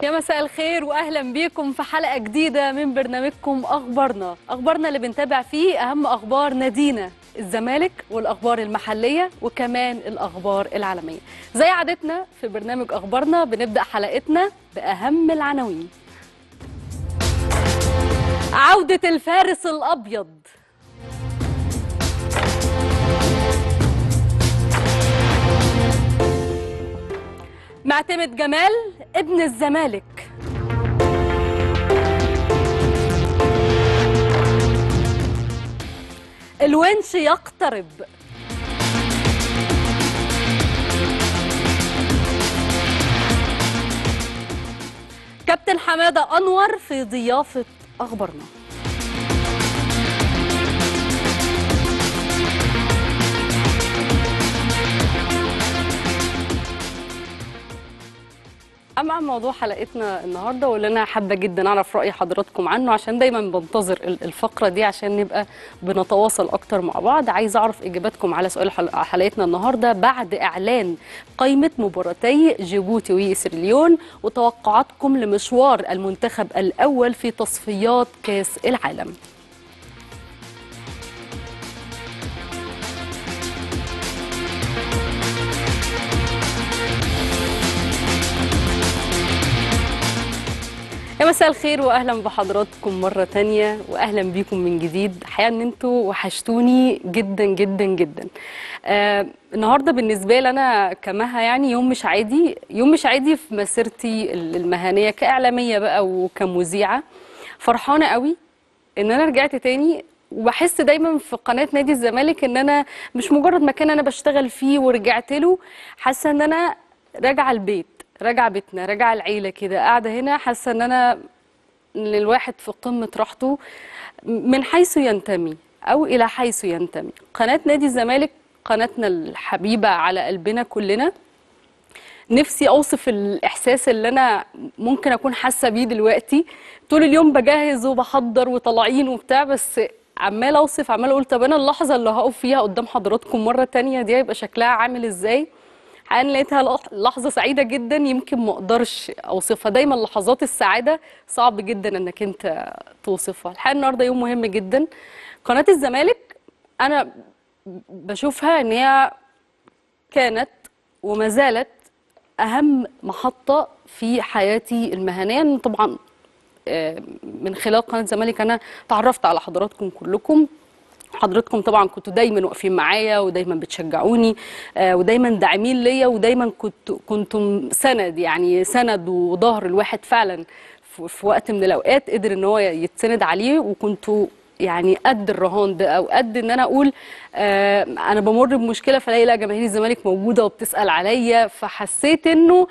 يا مساء الخير واهلا بيكم في حلقه جديده من برنامجكم اخبارنا اخبارنا اللي بنتابع فيه اهم اخبار نادينا الزمالك والاخبار المحليه وكمان الاخبار العالميه زي عادتنا في برنامج اخبارنا بنبدا حلقتنا باهم العناوين عوده الفارس الابيض معتمد جمال ابن الزمالك الونش يقترب كابتن حمادة أنور في ضيافة أخبارنا أما عن موضوع حلقتنا النهارده واللي انا حابه جدا اعرف راي حضراتكم عنه عشان دايما بنتظر ال- الفقره دي عشان نبقى بنتواصل اكتر مع بعض عايزه اعرف اجاباتكم على سؤال حل- حلقتنا النهارده بعد اعلان قائمه مباراتي جيبوتي وسيرليون وتوقعاتكم لمشوار المنتخب الاول في تصفيات كاس العالم يا مساء الخير واهلا بحضراتكم مره تانية واهلا بيكم من جديد الحقيقه ان انتوا وحشتوني جدا جدا جدا آه النهارده بالنسبه لي انا كمها يعني يوم مش عادي يوم مش عادي في مسيرتي المهنيه كاعلاميه بقى وكمذيعه فرحانه قوي ان انا رجعت تاني وبحس دايما في قناه نادي الزمالك ان انا مش مجرد مكان انا بشتغل فيه ورجعت له حاسه ان انا راجعه البيت راجعه بيتنا راجعه العيله كده قاعده هنا حاسه ان انا ان الواحد في قمه راحته من حيث ينتمي او الى حيث ينتمي قناه نادي الزمالك قناتنا الحبيبه على قلبنا كلنا نفسي اوصف الاحساس اللي انا ممكن اكون حاسه بيه دلوقتي طول اليوم بجهز وبحضر وطالعين وبتاع بس عمال اوصف عمال اقول طب انا اللحظه اللي هقف فيها قدام حضراتكم مره تانية دي هيبقى شكلها عامل ازاي انا لقيتها لح- لحظه سعيده جدا يمكن ما اقدرش اوصفها دايما لحظات السعاده صعب جدا انك انت توصفها الحقيقه النهارده يوم مهم جدا قناه الزمالك انا بشوفها ان هي كانت وما زالت اهم محطه في حياتي المهنيه لأن طبعا آه، من خلال قناه الزمالك انا تعرفت على حضراتكم كلكم حضراتكم طبعا كنتوا دايما واقفين معايا ودايما بتشجعوني آه، ودايما داعمين ليا ودايما كنت كنتم سند يعني سند وظهر الواحد فعلا في في وقت من الاوقات قدر ان هو يتسند عليه وكنتوا يعني قد الرهان ده او قد ان انا اقول آه انا بمر بمشكله فلاقي لا جماهير الزمالك موجوده وبتسال عليا فحسيت انه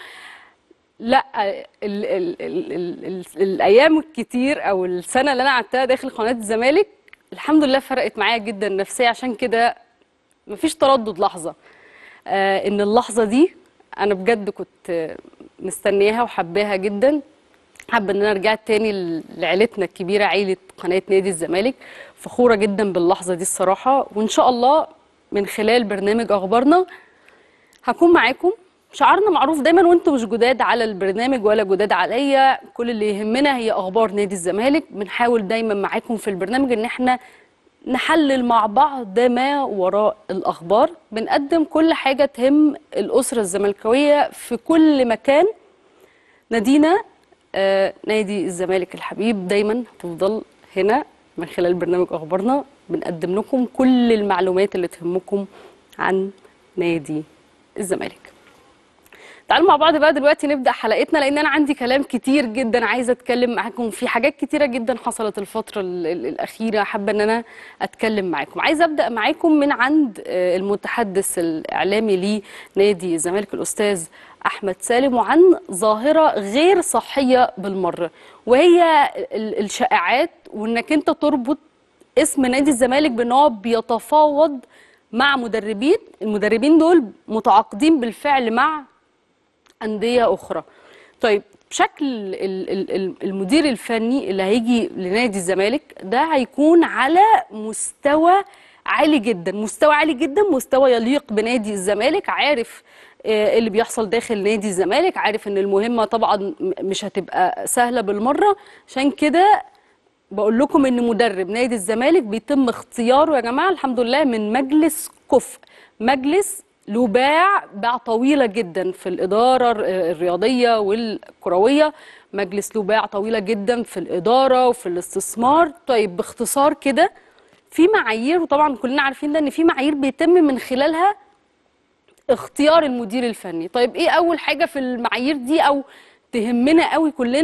لا ال ال ال ال ال ال الايام الكتير او السنه اللي انا قعدتها داخل قناه الزمالك الحمد لله فرقت معايا جدا نفسيا عشان كده مفيش تردد لحظه آه ان اللحظه دي انا بجد كنت مستنياها وحباها جدا حابه ان انا رجعت تاني ل- لعيلتنا الكبيره عيله قناه نادي الزمالك فخوره جدا باللحظه دي الصراحه وان شاء الله من خلال برنامج اخبارنا هكون معاكم شعارنا معروف دايما وانتم مش جداد على البرنامج ولا جداد عليا كل اللي يهمنا هي اخبار نادي الزمالك بنحاول دايما معاكم في البرنامج ان احنا نحلل مع بعض ما وراء الاخبار بنقدم كل حاجه تهم الاسره الزملكاويه في كل مكان نادينا آه نادي الزمالك الحبيب دايما هتفضل هنا من خلال برنامج اخبارنا بنقدم لكم كل المعلومات اللي تهمكم عن نادي الزمالك تعالوا مع بعض بقى دلوقتي نبدا حلقتنا لان انا عندي كلام كتير جدا عايزه اتكلم معاكم في حاجات كتيره جدا حصلت الفتره ال- ال- الاخيره حابه ان انا اتكلم معاكم عايزه ابدا معاكم من عند آه، المتحدث الاعلامي لنادي الزمالك الاستاذ احمد سالم وعن ظاهره غير صحيه بالمره وهي ال- الشائعات وانك انت تربط اسم نادي الزمالك بان هو بيتفاوض مع مدربين المدربين دول متعاقدين بالفعل مع أندية أخرى طيب شكل ال- ال- ال- المدير الفني اللي هيجي لنادي الزمالك ده هيكون على مستوى عالي جدا مستوى عالي جدا مستوى يليق بنادي الزمالك عارف آه، اللي بيحصل داخل نادي الزمالك عارف ان المهمه طبعا م- مش هتبقى سهله بالمره عشان كده بقول لكم ان مدرب نادي الزمالك بيتم اختياره يا جماعه الحمد لله من مجلس كفء مجلس له باع باع طويله جدا في الاداره الر- الرياضيه والكرويه مجلس له باع طويله جدا في الاداره وفي الاستثمار طيب باختصار كده في معايير وطبعا كلنا عارفين ده ان في معايير بيتم من خلالها اختيار المدير الفني طيب ايه اول حاجه في المعايير دي او تهمنا قوي كلنا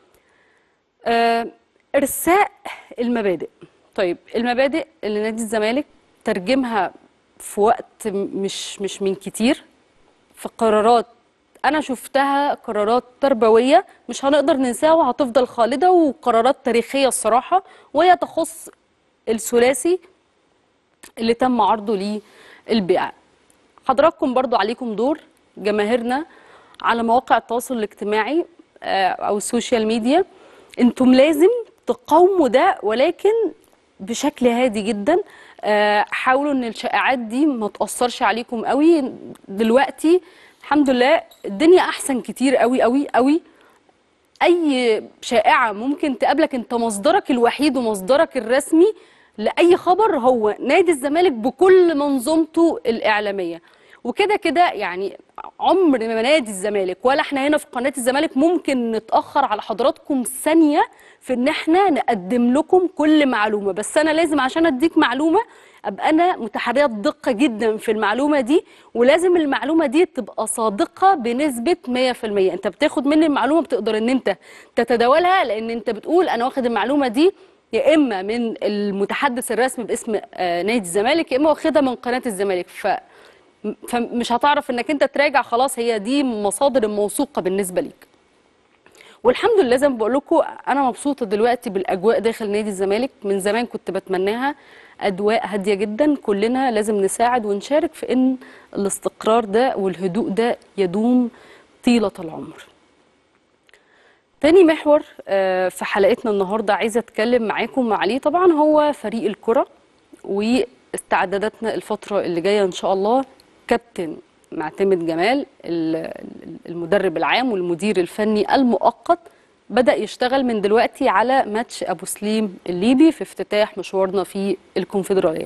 آه، ارساء المبادئ طيب المبادئ اللي نادي الزمالك ترجمها في وقت م- مش مش من كتير في قرارات انا شفتها قرارات تربويه مش هنقدر ننساها وهتفضل خالده وقرارات تاريخيه الصراحه وهي تخص الثلاثي اللي تم عرضه للبيع حضراتكم برضو عليكم دور جماهيرنا على مواقع التواصل الاجتماعي آه، او السوشيال ميديا انتم لازم تقاوموا ده ولكن بشكل هادي جدا آه، حاولوا ان الشائعات دي ما تاثرش عليكم قوي دلوقتي الحمد لله الدنيا احسن كتير قوي قوي قوي اي شائعه ممكن تقابلك انت مصدرك الوحيد ومصدرك الرسمي لاي خبر هو نادي الزمالك بكل منظومته الاعلاميه وكده كده يعني عمر ما نادي الزمالك ولا احنا هنا في قناه الزمالك ممكن نتاخر على حضراتكم ثانيه في ان احنا نقدم لكم كل معلومه بس انا لازم عشان اديك معلومه ابقى انا متحريه دقه جدا في المعلومه دي ولازم المعلومه دي تبقى صادقه بنسبه 100% انت بتاخد مني المعلومه بتقدر ان انت تتداولها لان انت بتقول انا واخد المعلومه دي يا اما من المتحدث الرسمي باسم آه، نادي الزمالك يا اما واخدها من قناه الزمالك ف فمش هتعرف انك انت تراجع خلاص هي دي مصادر موثوقه بالنسبه ليك والحمد لله زي ما بقول لكم انا مبسوطه دلوقتي بالاجواء داخل نادي الزمالك من زمان كنت بتمناها اجواء هاديه جدا كلنا لازم نساعد ونشارك في ان الاستقرار ده والهدوء ده يدوم طيله العمر تاني محور آه، في حلقتنا النهارده عايزه اتكلم معاكم عليه طبعا هو فريق الكره واستعداداتنا الفتره اللي جايه ان شاء الله كابتن معتمد جمال ال- المدرب العام والمدير الفني المؤقت بدأ يشتغل من دلوقتي على ماتش أبو سليم الليبي في افتتاح مشوارنا في الكونفدرالية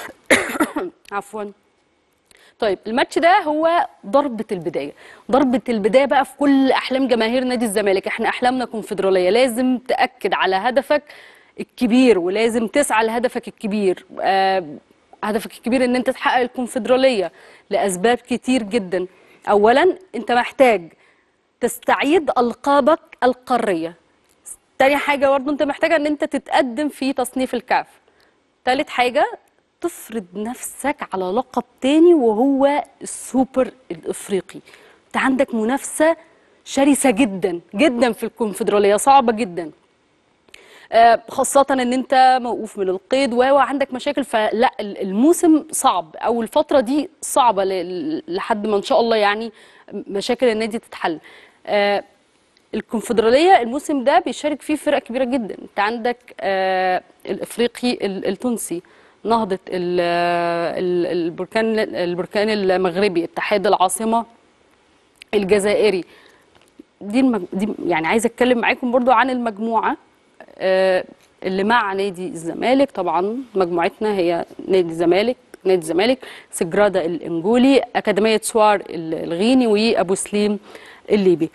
عفواً طيب الماتش ده هو ضربة البداية ضربة البداية بقى في كل أحلام جماهير نادي الزمالك احنا أحلامنا كونفدرالية لازم تأكد على هدفك الكبير ولازم تسعى لهدفك الكبير آه هدفك الكبير ان انت تحقق الكونفدرالية لأسباب كتير جدا أولا انت محتاج تستعيد ألقابك القارية تاني حاجة برضه انت محتاجة ان انت تتقدم في تصنيف الكاف تالت حاجة تفرض نفسك على لقب تاني وهو السوبر الافريقي انت عندك منافسة شرسة جدا جدا في الكونفدرالية صعبة جدا آه، خاصة ان انت موقوف من القيد و- وعندك مشاكل فلا ال- الموسم صعب او الفترة دي صعبة ل- لحد ما ان شاء الله يعني مشاكل النادي تتحل آه، الكونفدرالية الموسم ده بيشارك فيه فرق كبيرة جدا انت عندك آه، الافريقي ال- التونسي نهضة ال- ال- البركان البركان المغربي اتحاد العاصمة الجزائري دي, المج... دي يعني عايزه اتكلم معاكم برضو عن المجموعه آه، اللي مع نادي الزمالك طبعا مجموعتنا هي نادي الزمالك نادي الزمالك سجرادا الانجولي اكاديميه سوار ال- الغيني وابو سليم الليبي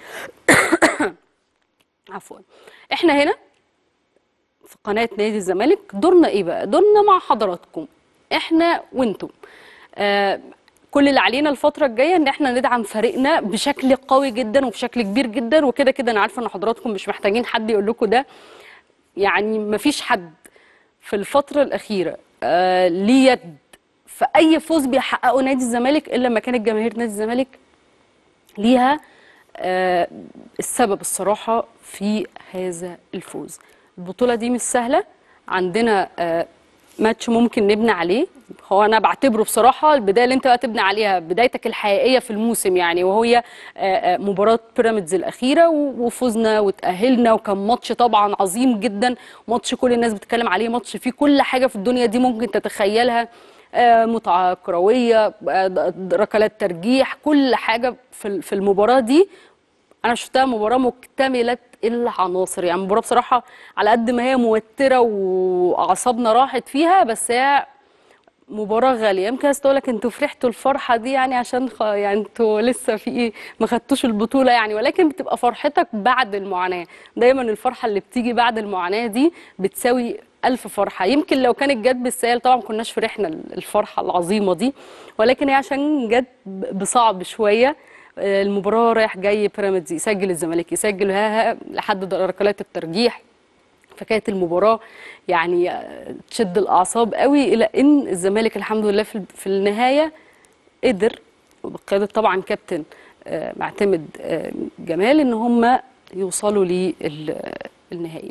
عفوا احنا هنا في قناه نادي الزمالك دورنا ايه بقى دورنا مع حضراتكم احنا وانتم آه كل اللي علينا الفترة الجاية ان احنا ندعم فريقنا بشكل قوي جدا وبشكل كبير جدا وكده كده انا عارفة ان حضراتكم مش محتاجين حد يقول لكم ده يعني مفيش حد في الفترة الأخيرة آه ليه يد في أي فوز بيحققه نادي الزمالك إلا لما كانت جماهير نادي الزمالك ليها آه السبب الصراحة في هذا الفوز البطولة دي مش سهلة عندنا آه ماتش ممكن نبني عليه هو انا بعتبره بصراحه البدايه اللي انت بقى تبني عليها بدايتك الحقيقيه في الموسم يعني وهي آه، آه، مباراه بيراميدز الاخيره و- وفوزنا وتاهلنا وكان ماتش طبعا عظيم جدا ماتش كل الناس بتتكلم عليه ماتش فيه كل حاجه في الدنيا دي ممكن تتخيلها آه، متعه كرويه آه، د- د- ركلات ترجيح كل حاجه في ال- في المباراه دي انا شفتها مباراه مكتمله العناصر يعني مباراه بصراحه على قد ما هي موتره واعصابنا راحت فيها بس هي مباراه غاليه يمكن عايز تقول لك انتوا فرحتوا الفرحه دي يعني عشان خ... يعني انتوا لسه في ايه ما خدتوش البطوله يعني ولكن بتبقى فرحتك بعد المعاناه دايما الفرحه اللي بتيجي بعد المعاناه دي بتساوي ألف فرحة يمكن لو كانت جت بالسهل طبعا ما كناش فرحنا الفرحة العظيمة دي ولكن هي عشان جت ب- بصعب شوية آه، المباراة رايح جاي بيراميدز يسجل الزمالك يسجل ها ها لحد ركلات الترجيح فكانت المباراة يعني آه، تشد الأعصاب قوي إلى إن الزمالك الحمد لله في في النهاية قدر بقيادة طبعا كابتن آه، معتمد آه، جمال إن هم يوصلوا للنهائي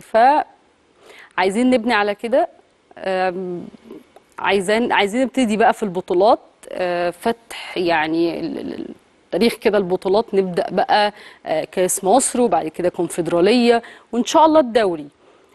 فعايزين نبني على كده آم، عايزين عايزين نبتدي بقى في البطولات آه، فتح يعني ال- ال- تاريخ كده البطولات نبدأ بقى آه، كاس مصر وبعد كده كونفدرالية وإن شاء الله الدوري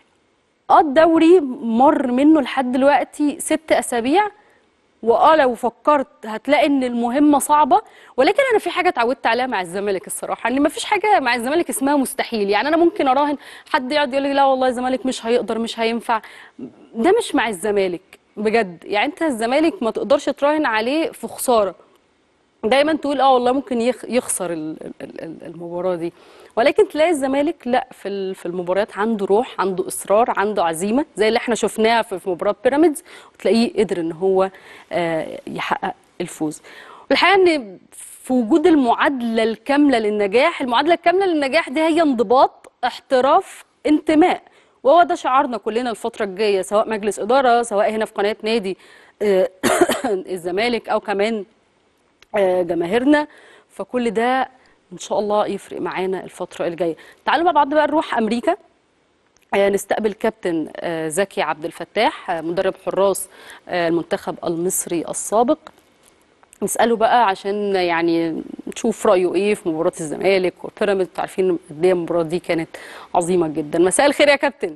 اه الدوري مر منه لحد دلوقتي ست اسابيع واه لو فكرت هتلاقي ان المهمه صعبه ولكن انا في حاجه اتعودت عليها مع الزمالك الصراحه ان مفيش حاجه مع الزمالك اسمها مستحيل يعني انا ممكن اراهن حد يقعد يقول لي لا والله الزمالك مش هيقدر مش هينفع ده مش مع الزمالك بجد يعني انت الزمالك ما تقدرش تراهن عليه في خساره دايما تقول اه والله ممكن يخ- يخسر ال- ال- ال- المباراه دي ولكن تلاقي الزمالك لا في ال- في المباريات عنده روح عنده اصرار عنده عزيمه زي اللي احنا شفناها في في مباراه بيراميدز وتلاقيه قدر ان هو آه، يحقق الفوز والحقيقه ان في وجود المعادله الكامله للنجاح المعادله الكامله للنجاح دي هي انضباط احتراف انتماء وهو ده شعارنا كلنا الفتره الجايه سواء مجلس اداره سواء هنا في قناه نادي آه، الزمالك او كمان آه، جماهيرنا فكل ده ان شاء الله يفرق معانا الفتره الجايه تعالوا مع بعض بقى نروح امريكا آه، نستقبل كابتن آه، زكي عبد الفتاح آه، مدرب حراس آه، المنتخب المصري السابق نساله بقى عشان يعني نشوف رايه ايه في مباراه الزمالك وبيراميدز انتوا عارفين قد ايه المباراه دي كانت عظيمه جدا مساء الخير يا كابتن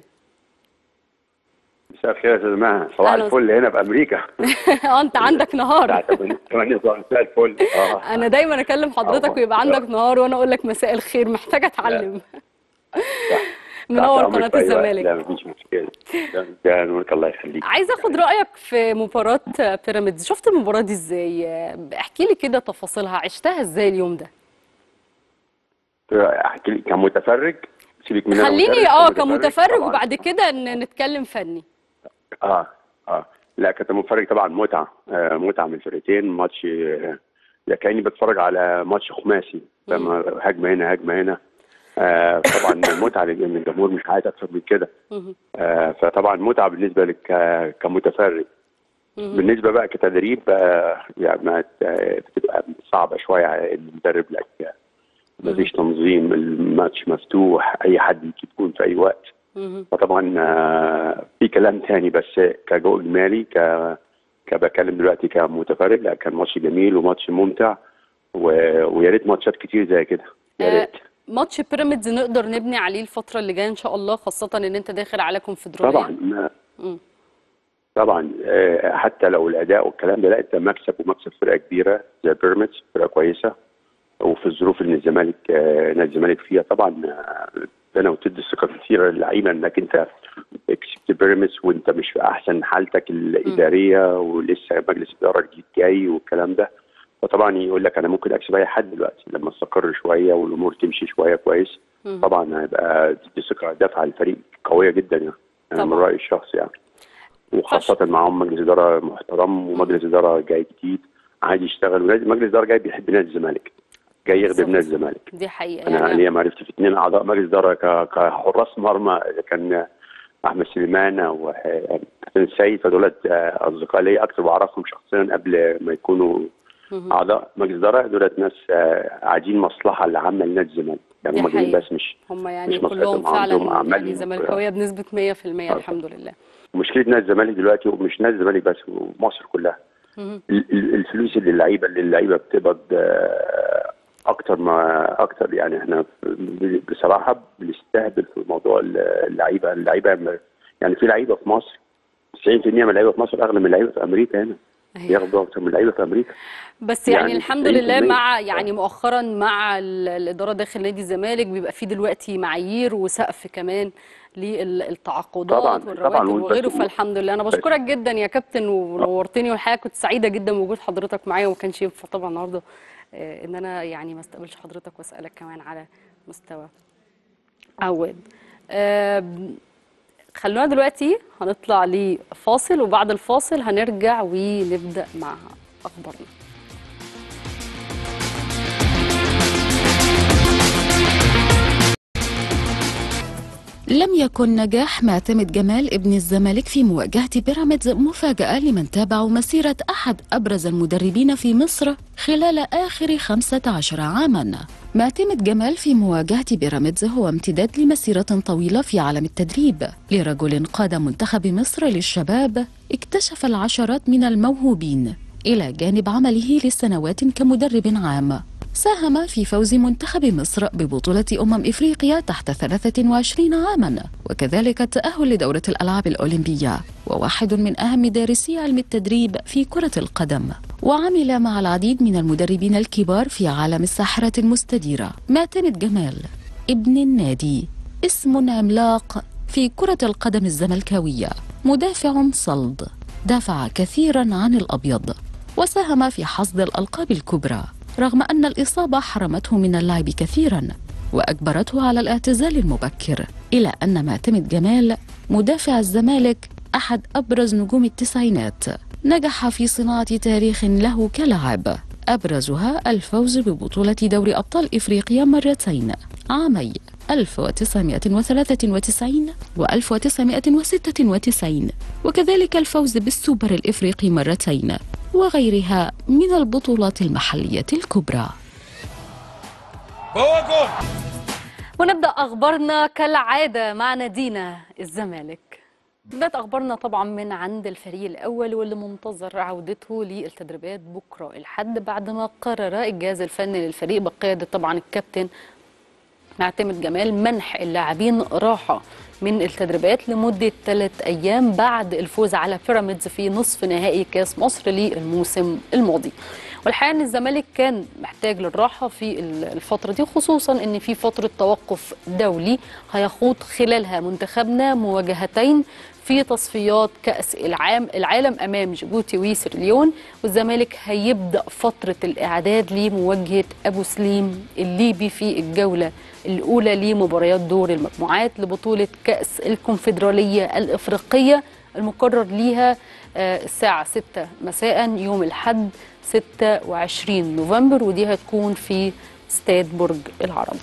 مساء الخير يا استاذ مها صباح أهلا الفل هنا في امريكا اه انت عندك نهار الساعه 8 8 صباح مساء الفل اه انا دايما اكلم حضرتك آه. ويبقى عندك نهار وانا اقول لك مساء الخير محتاجه اتعلم منور تحت أمرك قناه في أي وقت. الزمالك لا مفيش مشكله ده- ده نورك الله يخليك عايزه اخد رايك في مباراه بيراميدز شفت المباراه دي ازاي احكي لي كده تفاصيلها عشتها ازاي اليوم ده احكي لك كمتفرج سيبك من أنا خليني مدرب، اه كمتفرج كمتفرج طبعاً. وبعد كده ن- نتكلم فني اه اه لا كمتفرج طبعا متعه آه متعه من الفرقتين ماتش آه لا كاني بتفرج على ماتش خماسي فما هجمه هنا هجمه هنا آه طبعا متعه لان الجمهور مش عايز اكتر من كده مهم. آه فطبعا متعه بالنسبه لك ك- كمتفرج مهم. بالنسبه بقى كتدريب آه، يعني ما ت- بتبقى صعبه شويه على المدرب لك مفيش تنظيم الماتش مفتوح اي حد يجيب جون في اي وقت مهم. فطبعا آه، في كلام تاني بس كجو اجمالي ك كبكلم دلوقتي كمتفرج لا كان ماتش جميل وماتش ممتع و... ويا ريت ماتشات كتير زي كده يا آه، ريت ماتش بيراميدز نقدر نبني عليه الفتره اللي جايه ان شاء الله خاصه ان انت داخل على كونفدراليه طبعا ما- مم. طبعا آه، حتى لو الاداء والكلام ده لا انت مكسب ومكسب فرقه كبيره زي بيراميدز فرقه كويسه وفي الظروف اللي الزمالك آه، نادي الزمالك فيها طبعا آه، انا وتدي ثقه كثيره للعيبه انك انت كسبت بيراميدز وانت مش في احسن حالتك الاداريه ولسه مجلس اداره جديد جاي والكلام ده فطبعا يقول لك انا ممكن اكسب اي حد دلوقتي لما استقر شويه والامور تمشي شويه كويس مم. طبعا هيبقى تدي ثقه دافعه للفريق قويه جدا يعني أنا من طبعاً. رايي الشخصي يعني وخاصة معاهم مجلس إدارة محترم ومجلس إدارة جاي جديد عايز يشتغل ونادي- مجلس إدارة جاي بيحب نادي الزمالك جاي يخدم بالظبط. نادي الزمالك دي حقيقه أنا يعني ليا معرفتي في اثنين أعضاء مجلس إدارة ك- كحراس مرمى كان أحمد سليمان وكابتن السيد فدولت آه، أصدقاء ليا أكتر بعرفهم شخصيا قبل ما يكونوا مهم. أعضاء مجلس إدارة دولت ناس آه، عايزين مصلحة لعامة لنادي الزمالك يعني دي هم جايين حقيقة. بس مش هم يعني مش كلهم مصلحتهم عندهم فعلا أعمال يعني زملكاويه بنسبه 100% الحمد لله مشكله نادي الزمالك دلوقتي ومش نادي الزمالك بس ومصر كلها مهم. ال- ال- الفلوس اللي اللعيبه اللي اللعيبه بتقبض آه، اكتر ما اكتر يعني احنا ب- بصراحه بنستهبل في موضوع ال- اللعيبه اللعيبه م- يعني في لعيبه في مصر 90% من اللعيبه في مصر اغلى من اللعيبه في امريكا هنا أيوة. بياخدوا اكتر من اللعيبه في امريكا بس يعني, يعني الحمد 90% لله مع آه. يعني مؤخرا مع ال- الاداره داخل نادي الزمالك بيبقى في دلوقتي معايير وسقف كمان للتعاقدات طبعاً، والرواتب طبعاً، وغيره بس- فالحمد لله انا بشكرك جدا يا كابتن ونورتني والحقيقه كنت سعيده جدا بوجود حضرتك معايا وما كانش ينفع طبعا النهارده آه، ان انا يعني ما استقبلش حضرتك واسالك كمان على مستوى عواد آم، خلونا دلوقتي هنطلع لفاصل وبعد الفاصل هنرجع ونبدا مع اخبارنا لم يكن نجاح معتمد جمال ابن الزمالك في مواجهة بيراميدز مفاجأة لمن تابعوا مسيرة أحد أبرز المدربين في مصر خلال آخر 15 عاما معتمد جمال في مواجهة بيراميدز هو امتداد لمسيرة طويلة في عالم التدريب لرجل قاد منتخب مصر للشباب اكتشف العشرات من الموهوبين إلى جانب عمله لسنوات كمدرب عام ساهم في فوز منتخب مصر ببطولة أمم إفريقيا تحت 23 عاما وكذلك التأهل لدورة الألعاب الأولمبية وواحد من أهم دارسي علم التدريب في كرة القدم وعمل مع العديد من المدربين الكبار في عالم الساحرة المستديرة معتمد جمال ابن النادي اسم عملاق في كرة القدم الزملكاوية مدافع صلد دافع كثيرا عن الأبيض وساهم في حصد الألقاب الكبرى رغم أن الإصابة حرمته من اللعب كثيرا وأجبرته على الاعتزال المبكر إلى أن معتمد جمال مدافع الزمالك أحد أبرز نجوم التسعينات نجح في صناعة تاريخ له كلاعب أبرزها الفوز ببطولة دوري أبطال إفريقيا مرتين عامي 1993 و 1996 وكذلك الفوز بالسوبر الإفريقي مرتين وغيرها من البطولات المحلية الكبرى جوه جول ونبدأ أخبارنا كالعادة مع نادينا الزمالك بدأت أخبارنا طبعا من عند الفريق الأول واللي منتظر عودته للتدريبات بكرة الحد بعد ما قرر الجهاز الفني للفريق بقيادة طبعا الكابتن معتمد جمال منح اللاعبين راحة من التدريبات لمدة ثلاث أيام بعد الفوز على بيراميدز في نصف نهائي كاس مصر للموسم الماضي والحقيقة أن الزمالك كان محتاج للراحة في الفترة دي خصوصا أن في فترة توقف دولي هيخوض خلالها منتخبنا مواجهتين في تصفيات كأس العام العالم أمام جيبوتي وسيرليون والزمالك هيبدأ فترة الإعداد لمواجهة أبو سليم الليبي في الجولة الأولى لمباريات دور المجموعات لبطولة كأس الكونفدرالية الإفريقية المقرر ليها آه، الساعة 6 مساء يوم الحد 26 نوفمبر ودي هتكون في استاد برج العرب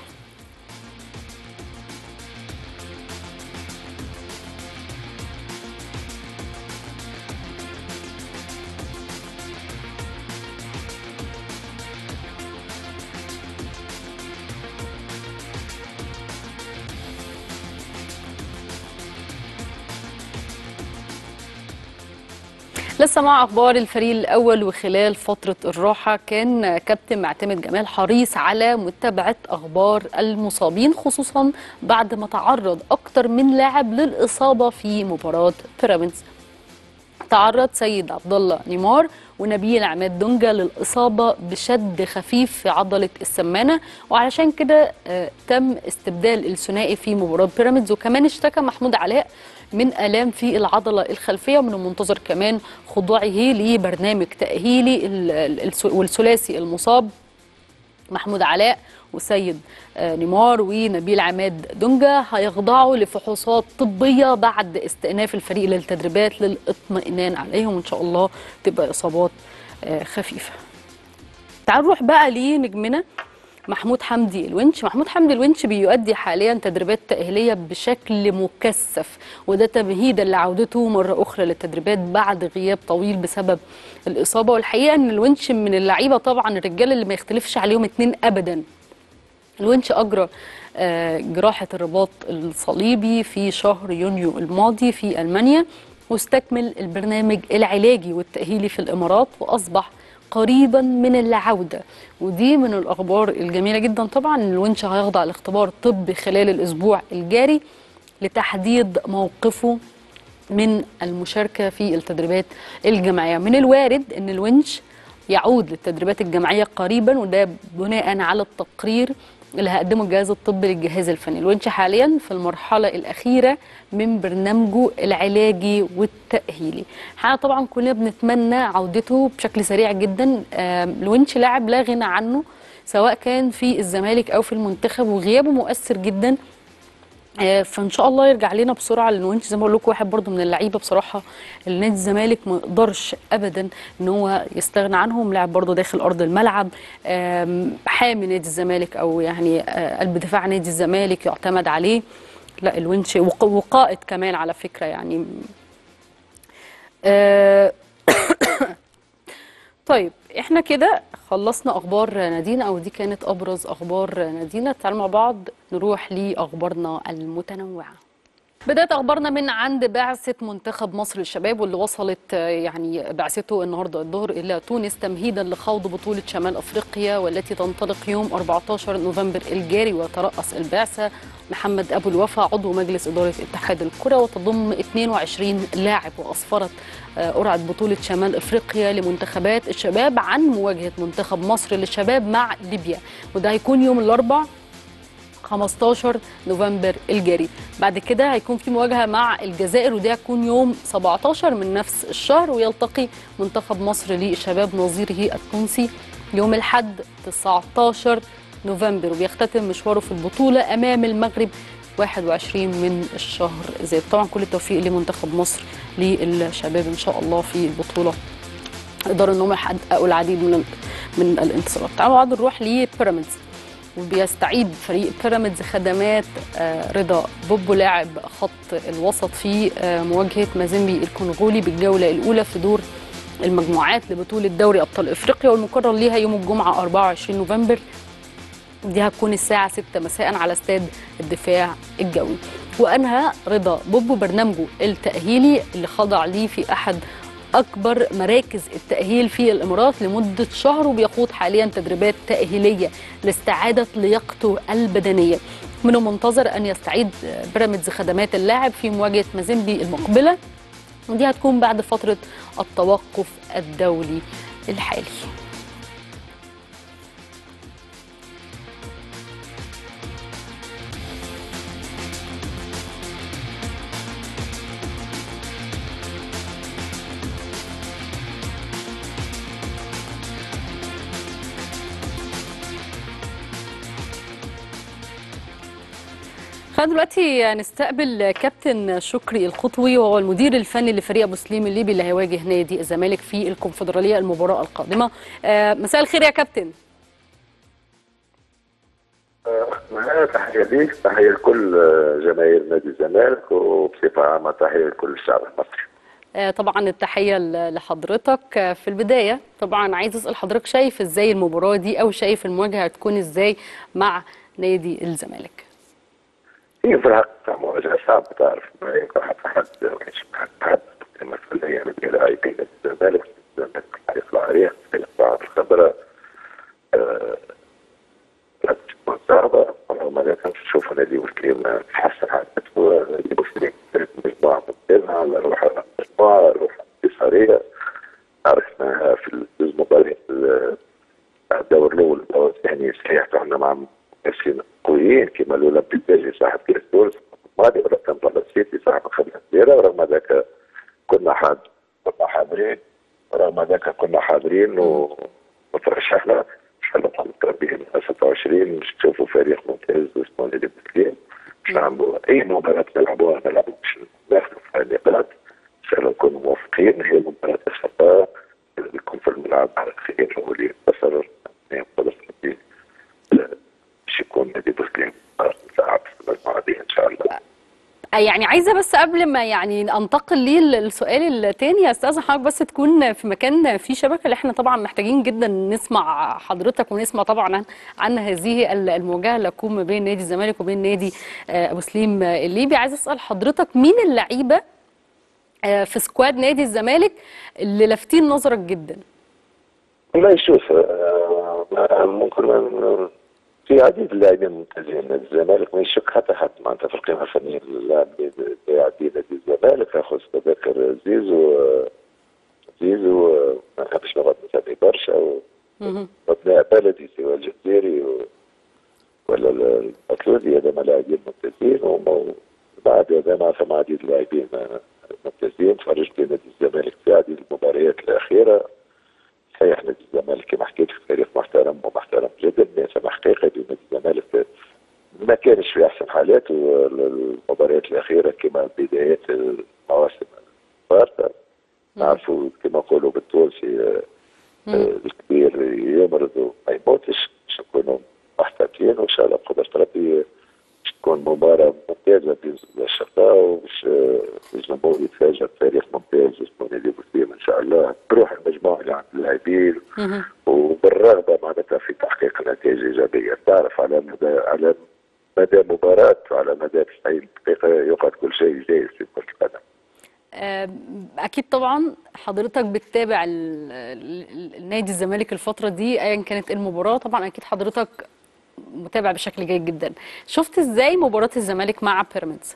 لسه مع اخبار الفريق الاول وخلال فتره الراحه كان كابتن معتمد جمال حريص على متابعه اخبار المصابين خصوصا بعد ما تعرض اكتر من لاعب للاصابه في مباراه بيراميدز تعرض سيد عبد الله نيمار ونبيل عماد دونجا للاصابه بشد خفيف في عضله السمانه وعلشان كده آه، تم استبدال الثنائي في مباراه بيراميدز وكمان اشتكى محمود علاء من الام في العضله الخلفيه ومن المنتظر كمان خضوعه لبرنامج تاهيلي ال- ال- الث- والثلاثي المصاب محمود علاء وسيد آه، نيمار ونبيل عماد دونجا هيخضعوا لفحوصات طبية بعد استئناف الفريق للتدريبات للاطمئنان عليهم وإن شاء الله تبقى إصابات آه، خفيفة تعالوا نروح بقى لنجمنا محمود حمدي الونش محمود حمدي الونش بيؤدي حاليا تدريبات تأهيلية بشكل مكثف وده تمهيدا لعودته مرة أخرى للتدريبات بعد غياب طويل بسبب الإصابة والحقيقة أن الونش من اللعيبة طبعا الرجال اللي ما يختلفش عليهم اتنين أبدا الونش اجرى آه، جراحة الرباط الصليبي في شهر يونيو الماضي في ألمانيا واستكمل البرنامج العلاجي والتأهيلي في الإمارات وأصبح قريبا من العودة ودي من الأخبار الجميلة جدا طبعا الونش هيخضع لاختبار طبي خلال الأسبوع الجاري لتحديد موقفه من المشاركة في التدريبات الجماعية من الوارد أن الونش يعود للتدريبات الجماعية قريبا وده بناء على التقرير اللي هقدمه الجهاز الطبي للجهاز الفني الونش حاليا في المرحلة الأخيرة من برنامجه العلاجي والتأهيلي احنا طبعا كلنا بنتمنى عودته بشكل سريع جدا آم، الونش لاعب لا غنى عنه سواء كان في الزمالك أو في المنتخب وغيابه مؤثر جدا آه، فان شاء الله يرجع لنا بسرعه لان وينش زي ما بقول لكم واحد برضو من اللعيبه بصراحه اللي نادي الزمالك ما يقدرش ابدا ان هو يستغنى عنهم لاعب برضو داخل ارض الملعب آم، حامي نادي الزمالك او يعني آه، قلب دفاع نادي الزمالك يعتمد عليه لا الونش وق- وقائد كمان على فكره يعني آه، طيب احنا كده خلصنا اخبار نادينا او دي كانت ابرز اخبار نادينا تعالوا مع بعض نروح لاخبارنا المتنوعه بداية أخبارنا من عند بعثة منتخب مصر للشباب واللي وصلت آه، يعني بعثته النهاردة الظهر إلى تونس تمهيدا لخوض بطولة شمال أفريقيا والتي تنطلق يوم 14 نوفمبر الجاري ويترأس البعثة محمد أبو الوفا عضو مجلس إدارة اتحاد الكرة وتضم 22 لاعب وأسفرت آه، قرعة بطولة شمال أفريقيا لمنتخبات الشباب عن مواجهة منتخب مصر للشباب مع ليبيا وده هيكون يوم الأربع 15 نوفمبر الجاري بعد كده هيكون في مواجهة مع الجزائر ودي هتكون يوم 17 من نفس الشهر ويلتقي منتخب مصر للشباب نظيره التونسي يوم الحد 19 نوفمبر وبيختتم مشواره في البطولة أمام المغرب 21 من الشهر زي طبعا كل التوفيق لمنتخب مصر للشباب إن شاء الله في البطولة قدروا ان هم يحققوا العديد من من الانتصارات تعالوا بعد نروح لبيراميدز وبيستعيد فريق بيراميدز خدمات آه، رضا بوبو لاعب خط الوسط في آه، مواجهه مازيمبي الكونغولي بالجوله الاولى في دور المجموعات لبطوله دوري ابطال افريقيا والمقرر ليها يوم الجمعه 24 نوفمبر دي هتكون الساعة 6 مساء على استاد الدفاع الجوي وأنهى رضا بوبو برنامجه التأهيلي اللي خضع ليه في أحد أكبر مراكز التأهيل في الإمارات لمدة شهر وبيخوض حاليا تدريبات تأهيلية لاستعادة لياقته البدنية من المنتظر أن يستعيد بيراميدز خدمات اللاعب في مواجهة مازيمبي المقبلة ودي هتكون بعد فترة التوقف الدولي الحالي خلينا دلوقتي نستقبل كابتن شكري الخطوي وهو المدير الفني لفريق ابو سليم الليبي اللي هيواجه نادي الزمالك في الكونفدراليه المباراه القادمه آه، مساء الخير يا كابتن معايا تحية ليك تحية لكل جماهير نادي الزمالك وبصفة عامة تحية لكل الشعب المصري آه، طبعا التحيه ل- لحضرتك آه، في البدايه طبعا عايز اسال حضرتك شايف ازاي المباراه دي او شايف المواجهه هتكون ازاي مع نادي الزمالك هي في الحقيقة مواجهة صعبة تعرف ما يمكن حتى حد مش حد حد المسؤولية من الى في نادي الزمالك الزمالك يطلع عليه في بعض الخبرة آه، لا تكون صعبة رغم ذلك نشوف نادي مسلم تحسن حالته نادي مسلم مجموعة ممتازة على روح المجموعة روح انتصارية عرفناها في الجزء المباريات الدور الاول الدور الثاني صحيح كنا مع منافسين قويين كما الاولمبيك بيجي صاحب كاس تونس الماضي ولا كان طلع سيتي صاحب خدمه كبيره ورغم ذاك كنا حاد كنا حاضرين رغم ذاك كنا حاضرين و- وترشحنا ان شاء الله متربيين 26 مش تشوفوا فريق ممتاز واسمه نادي مسلم مش نلعبوا اي مباراه نلعبوها نلعبوا باش ناخذوا فيها نقاط ان شاء الله نكونوا موفقين هي مباراه الخطا اللي يكون في الملعب على خير هو اللي ينتصر ينقذ باش يكون نادي مسلم لاعب في المجموعه دي ان شاء الله يعني عايزه بس قبل ما يعني انتقل ليه السؤال التاني استاذن حضرتك بس تكون في مكان فيه شبكه اللي احنا طبعا محتاجين جدا نسمع حضرتك ونسمع طبعا عن, عن هذه المواجهه اللي هتكون ما بين نادي الزمالك وبين نادي آه، ابو سليم الليبي عايزه اسال حضرتك مين اللعيبه آه، في سكواد نادي الزمالك اللي لافتين نظرك جدا والله شوف آه، ما- ممكن ما- في عديد اللاعبين ممتازين نادي الزمالك ما يشك حتى حد معناتها في القيمه الفنيه للاعب لاعبين نادي الزمالك اخذ تذكر زيزو آه، زيزو آه، ما نحبش نقعد نسمي برشا و- مهم. وابناء بلدي سواء الجزيري و... ولا ال- المطلوبي هذوما لاعبين ممتازين وم- بعد هذا فما عديد اللاعبين آه، ممتازين تفرجت نادي الزمالك في عديد المباريات الاخيره صحيح نادي الزمالك كما حكيت في تاريخ محترم ومحترم جدا فما حقيقه بين نادي الزمالك ما كانش في احسن حالاته المباريات الاخيره كما بدايات المواسم الفارطه نعرفوا كما نقولوا بالتونسي آه، آه، الكبير يمرض وما يموتش باش نكونوا محتاطين وان شاء الله بقدره ربي باش تكون مباراه ممتازه بين الشرطه وباش آه، الجمهور يتفاجئ بتاريخ ممتاز اسمه نادي بوسليم ان شاء الله بروح المجموعه اللي عند اللاعبين مهم. وبالرغبه معناتها في تحقيق نتائج ايجابيه تعرف على مدى على مدى مباراه وعلى مدى 90 دقيقه يقعد كل شيء جاهز في كره القدم آه، اكيد طبعا حضرتك بتتابع ال- ال- النادي الزمالك الفتره دي ايا كانت إيه المباراه طبعا اكيد حضرتك متابع بشكل جيد جدا شفت ازاي مباراه الزمالك مع بيراميدز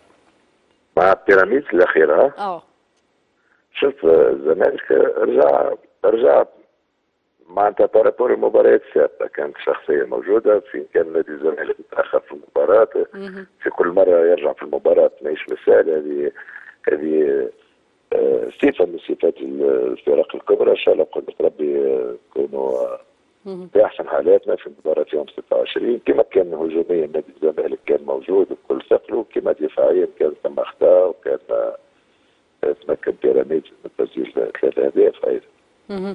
مع بيراميدز الاخيره ها؟ اه شوف آه، الزمالك رجع رجع معناتها بارابور المباريات السابقه كانت شخصيه موجوده في كان نادي الزمالك متاخر في المباراه مهم. في كل مره يرجع في المباراه ماهيش مثال هذه هذه آه، صفه من صفات الفرق الكبرى ان شاء الله بقدره ربي آه، يكونوا آه، مهم. في احسن حالاتنا في مباراه يوم 26 كما كان هجوميا نادي الزمالك كان موجود بكل ثقله وكما دفاعيا كان ثم اخطاء وكان آه، تمكن بيراميدز من تسجيل ثلاث اهداف ايضا مهم.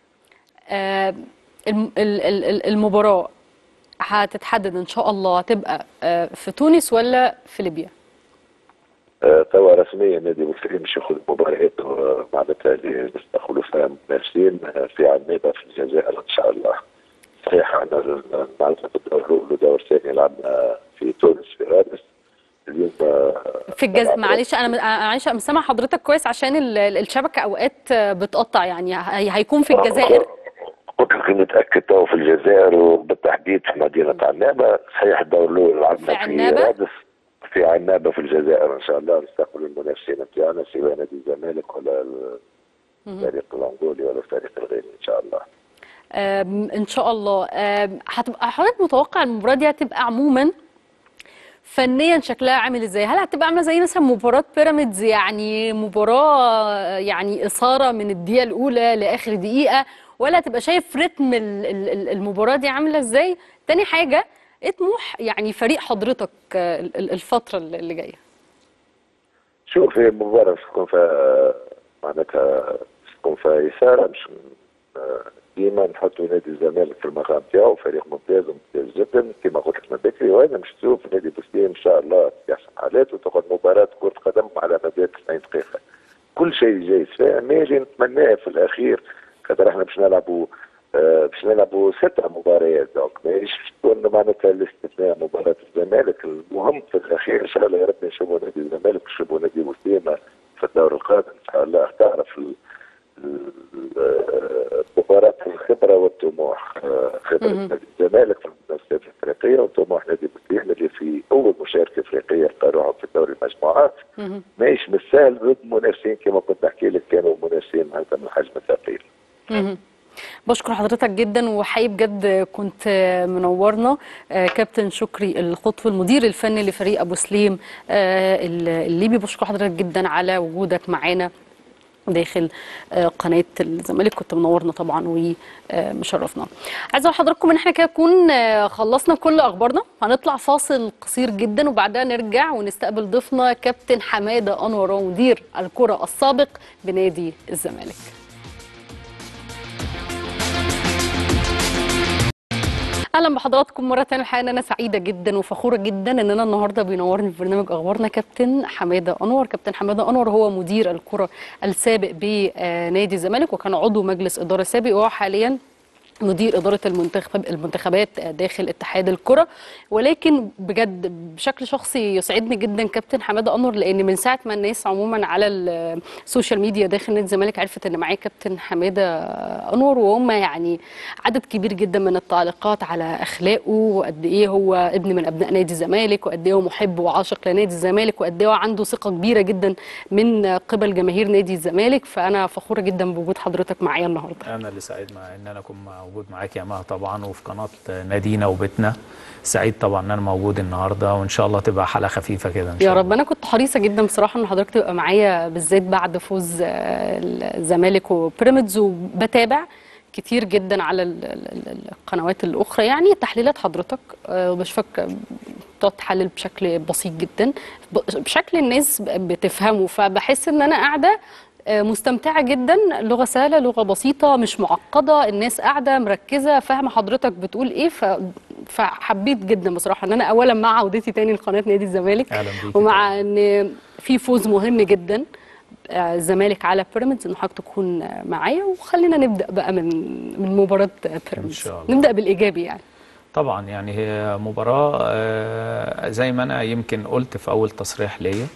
آه، الم- ال- ال- ال- المباراه هتتحدد ان شاء الله هتبقى آه، في تونس ولا في ليبيا آه، توا رسميا نادي مسلم باش ياخذ مباريات آه، معناتها اللي نستقبلوا فيها منافسين آه، في عنابه في الجزائر ان شاء الله صحيح عندنا معناتها في الدور الاول والدور الثاني لعبنا في تونس في رادس اليوم آه، في الجزائر نلعب معلش انا انا معلش أنا مش سامع حضرتك كويس عشان ال- ال- الشبكه اوقات آه، بتقطع يعني هي- هيكون في الجزائر قلت لك متاكد تو في الجزائر وبالتحديد في مدينه عنابه صحيح الدور الاول في لعبنا في عنابة؟ رادس في عنابه في الجزائر ان شاء الله نستقبل المنافسين نتاعنا سواء نادي الزمالك ولا الفريق الانغولي ولا الفريق الغيري ان شاء الله آم، ان شاء الله آم، هتبقى حضرتك متوقع المباراه دي هتبقى عموما فنيا شكلها عامل ازاي هل هتبقى عامله زي مثلا مباراه بيراميدز يعني مباراه يعني اثاره من الدقيقه الاولى لاخر دقيقه ولا هتبقى شايف رتم ال- ال- ال- المباراه دي عامله ازاي تاني حاجه ايه طموح يعني فريق حضرتك آه، ال- ال- الفتره اللي اللي جايه شوف هي المباراة مش تكون فيها معناتها مش تكون فيها إثارة مش آه، ديما نحطوا نادي الزمالك في المقام تاعو فريق ممتاز وممتاز جدا كما قلت لك من بكري وأنا مش تشوف نادي بوسليم إن شاء الله في أحسن حالاته وتقعد مباراة كرة قدم على مدى 90 دقيقة كل شيء جايز فيها ما اللي نتمناه في الأخير خاطر احنا باش نلعبوا آه، باش نلعبوا ستة مباريات دونك ماهيش باش تكون معناتها الاستثناء مباراة الزمالك المهم في الأخير إن شاء الله يا رب نشوفوا نادي الزمالك نشوفوا نادي مسلمة في الدور القادم إن شاء الله تعرف ال- ال- ال- مباراة الخبرة والطموح آه، خبرة مهم. نادي الزمالك في المنافسات الأفريقية وطموح نادي مسلم اللي في أول مشاركة أفريقية لقى روحه في دوري المجموعات مهم. ماهيش بالسهل ضد منافسين كما كنت نحكي لك كانوا منافسين معناتها من الحجم الثقيل مهم. بشكر حضرتك جدا وحقيقي بجد كنت منورنا آه، كابتن شكري الخطوي المدير الفني لفريق ابو سليم آه، الليبي بشكر حضرتك جدا على وجودك معانا داخل آه، قناه الزمالك كنت منورنا طبعا ومشرفنا عايزه اقول لحضراتكم ان احنا كده نكون آه، خلصنا كل اخبارنا هنطلع فاصل قصير جدا وبعدها نرجع ونستقبل ضيفنا كابتن حماده انور مدير الكره السابق بنادي الزمالك اهلا بحضراتكم مره ثانيه الحقيقه ان انا سعيده جدا وفخوره جدا ان انا النهارده بينورني في برنامج اخبارنا كابتن حماده انور كابتن حماده انور هو مدير الكره السابق بنادي الزمالك وكان عضو مجلس اداره سابق وهو حاليا مدير إدارة المنتخب المنتخبات داخل اتحاد الكرة ولكن بجد بشكل شخصي يسعدني جدا كابتن حمادة أنور لأن من ساعة ما الناس عموما على السوشيال ميديا داخل نادي الزمالك عرفت إن معايا كابتن حمادة أنور وهم يعني عدد كبير جدا من التعليقات على أخلاقه وقد إيه هو ابن من أبناء نادي الزمالك وقد إيه هو محب وعاشق لنادي الزمالك وقد إيه هو عنده ثقة كبيرة جدا من قبل جماهير نادي الزمالك فأنا فخورة جدا بوجود حضرتك معايا النهارده انا اللي سعيد مع ان انا اكون موجود معاك يا مها طبعا وفي قناه نادينا وبيتنا سعيد طبعا ان انا موجود النهارده وان شاء الله تبقى حلقه خفيفه كده ان شاء يا الله رب انا كنت حريصه جدا بصراحه ان حضرتك تبقى معايا بالذات بعد فوز آه، الزمالك وبيراميدز وبتابع كتير جدا على ال- ال- ال- القنوات الاخرى يعني تحليلات حضرتك آه، وبشوفك بتقعد تحلل بشكل بسيط جدا ب- بشكل الناس بتفهمه فبحس ان انا قاعده آه، مستمتعه جدا لغه سهله لغه بسيطه مش معقده الناس قاعده مركزه فاهمه حضرتك بتقول ايه ف... فحبيت جدا بصراحه ان انا اولا مع عودتي تاني لقناه نادي الزمالك أهلاً بيكي ومع ان في فوز مهم جدا آه، الزمالك على بيراميدز ان حضرتك تكون آه، معايا وخلينا نبدا بقى من من مباراه آه، بيراميدز شاء الله. نبدا بالايجابي يعني طبعا يعني هي مباراه آه، زي ما انا يمكن قلت في اول تصريح ليا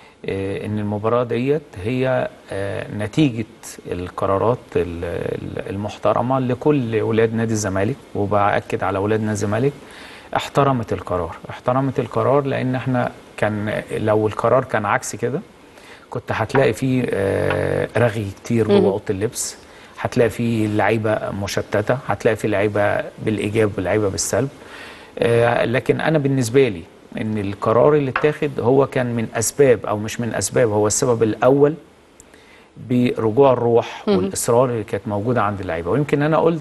آه، ان المباراه ديت هي آه، نتيجه القرارات ال- ال- المحترمه لكل ولاد نادي الزمالك وباكد على ولاد نادي الزمالك احترمت القرار احترمت القرار لان احنا كان لو القرار كان عكس كده كنت هتلاقي فيه آه، رغي كتير جوه اوضه اللبس هتلاقي فيه لعيبه مشتته هتلاقي فيه لعيبه بالايجاب ولعيبه بالسلب آه، لكن انا بالنسبه لي ان القرار اللي اتاخد هو كان من اسباب او مش من اسباب هو السبب الاول برجوع الروح والاصرار اللي كانت موجوده عند اللعيبه ويمكن انا قلت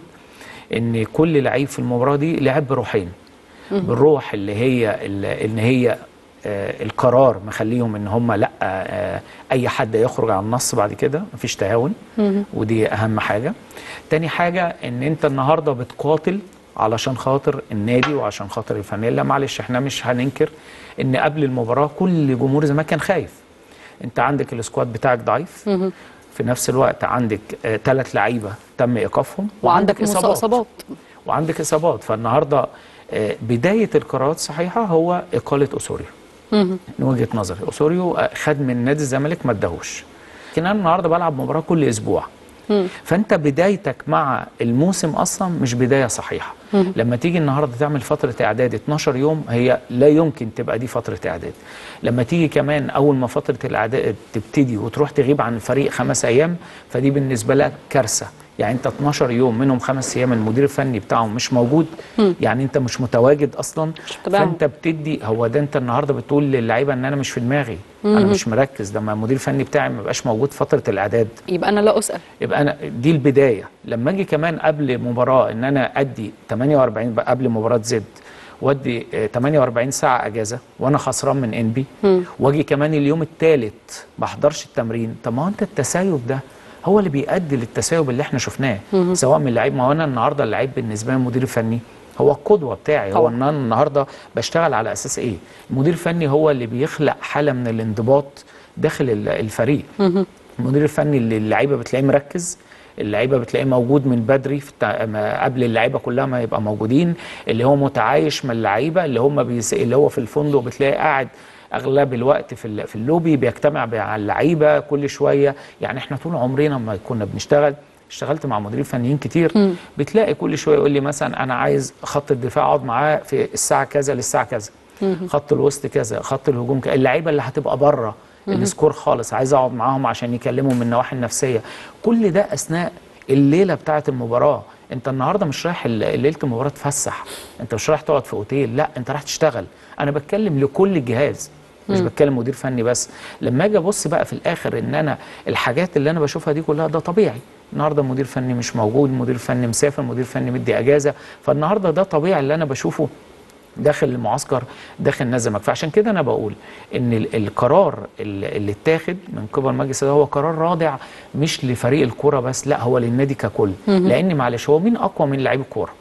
ان كل لعيب في المباراه دي لعب بروحين بالروح اللي هي اللي ان هي آه، القرار مخليهم ان هم لا آه، اي حد يخرج عن النص بعد كده مفيش تهاون ودي اهم حاجه تاني حاجه ان انت النهارده بتقاتل علشان خاطر النادي وعشان خاطر الفانيلا معلش احنا مش هننكر ان قبل المباراه كل جمهور الزمالك كان خايف انت عندك السكواد بتاعك ضعيف في نفس الوقت عندك ثلاث لعيبه تم ايقافهم وعندك اصابات وعندك اصابات فالنهارده آه، بدايه القرارات الصحيحه هو اقاله اسوريو من وجهه نظري اسوريو آه، خد من نادي الزمالك ما اداهوش لكن انا النهارده بلعب مباراه كل اسبوع فانت بدايتك مع الموسم اصلا مش بدايه صحيحه لما تيجي النهارده تعمل فتره اعداد 12 يوم هي لا يمكن تبقى دي فتره اعداد لما تيجي كمان اول ما فتره الاعداد تبتدي وتروح تغيب عن الفريق خمس ايام فدي بالنسبه لك كارثه يعني انت 12 يوم منهم خمس ايام المدير الفني بتاعهم مش موجود يعني انت مش متواجد اصلا تمام. فانت بتدي هو ده انت النهارده بتقول للعيبه ان انا مش في دماغي انا مش مركز لما المدير الفني بتاعي ما بقاش موجود فتره الاعداد يبقى انا لا اسال يبقى انا دي البدايه لما اجي كمان قبل مباراه ان انا ادي 48 بقى قبل مباراه زد وادي آه، 48 ساعه اجازه وانا خسران من انبي واجي كمان اليوم الثالث ما احضرش التمرين طب ما هو انت التسايب ده هو اللي بيؤدي للتسايب اللي احنا شفناه سواء من اللعيب ما هو انا النهارده اللعيب بالنسبه لي المدير الفني هو القدوه بتاعي هو طبعا. ان انا النهارده بشتغل على اساس ايه المدير الفني هو اللي بيخلق حاله من الانضباط داخل ال- الفريق المدير الفني اللي اللعيبه بتلاقيه مركز اللعيبه بتلاقيه موجود من بدري في التع... ما قبل اللعيبه كلها ما يبقى موجودين اللي هو متعايش مع اللعيبه اللي هم بيس... اللي هو في الفندق بتلاقيه قاعد اغلب الوقت في ال- في اللوبي بيجتمع مع اللعيبه كل شويه يعني احنا طول عمرنا لما كنا بنشتغل اشتغلت مع مديرين فنيين كتير بتلاقي كل شويه يقول لي مثلا انا عايز خط الدفاع اقعد معاه في الساعه كذا للساعه كذا خط الوسط كذا خط الهجوم كذا اللعيبه اللي هتبقى بره السكور خالص عايز اقعد معاهم عشان يكلموا من النواحي النفسيه كل ده اثناء الليله بتاعه المباراه انت النهارده مش رايح ال- ليله المباراه تفسح انت مش رايح تقعد في اوتيل لا انت رايح تشتغل انا بتكلم لكل الجهاز مش بتكلم مدير فني بس لما اجي ابص بقى في الاخر ان انا الحاجات اللي انا بشوفها دي كلها ده طبيعي النهارده مدير فني مش موجود مدير فني مسافر مدير فني مدي اجازه فالنهارده ده طبيعي اللي انا بشوفه داخل المعسكر داخل نزمك فعشان كده انا بقول ان ال- القرار ال- اللي اتاخد من قبل مجلس الاداره هو قرار رادع مش لفريق الكوره بس لا هو للنادي ككل لان معلش هو مين اقوى من لعيب الكوره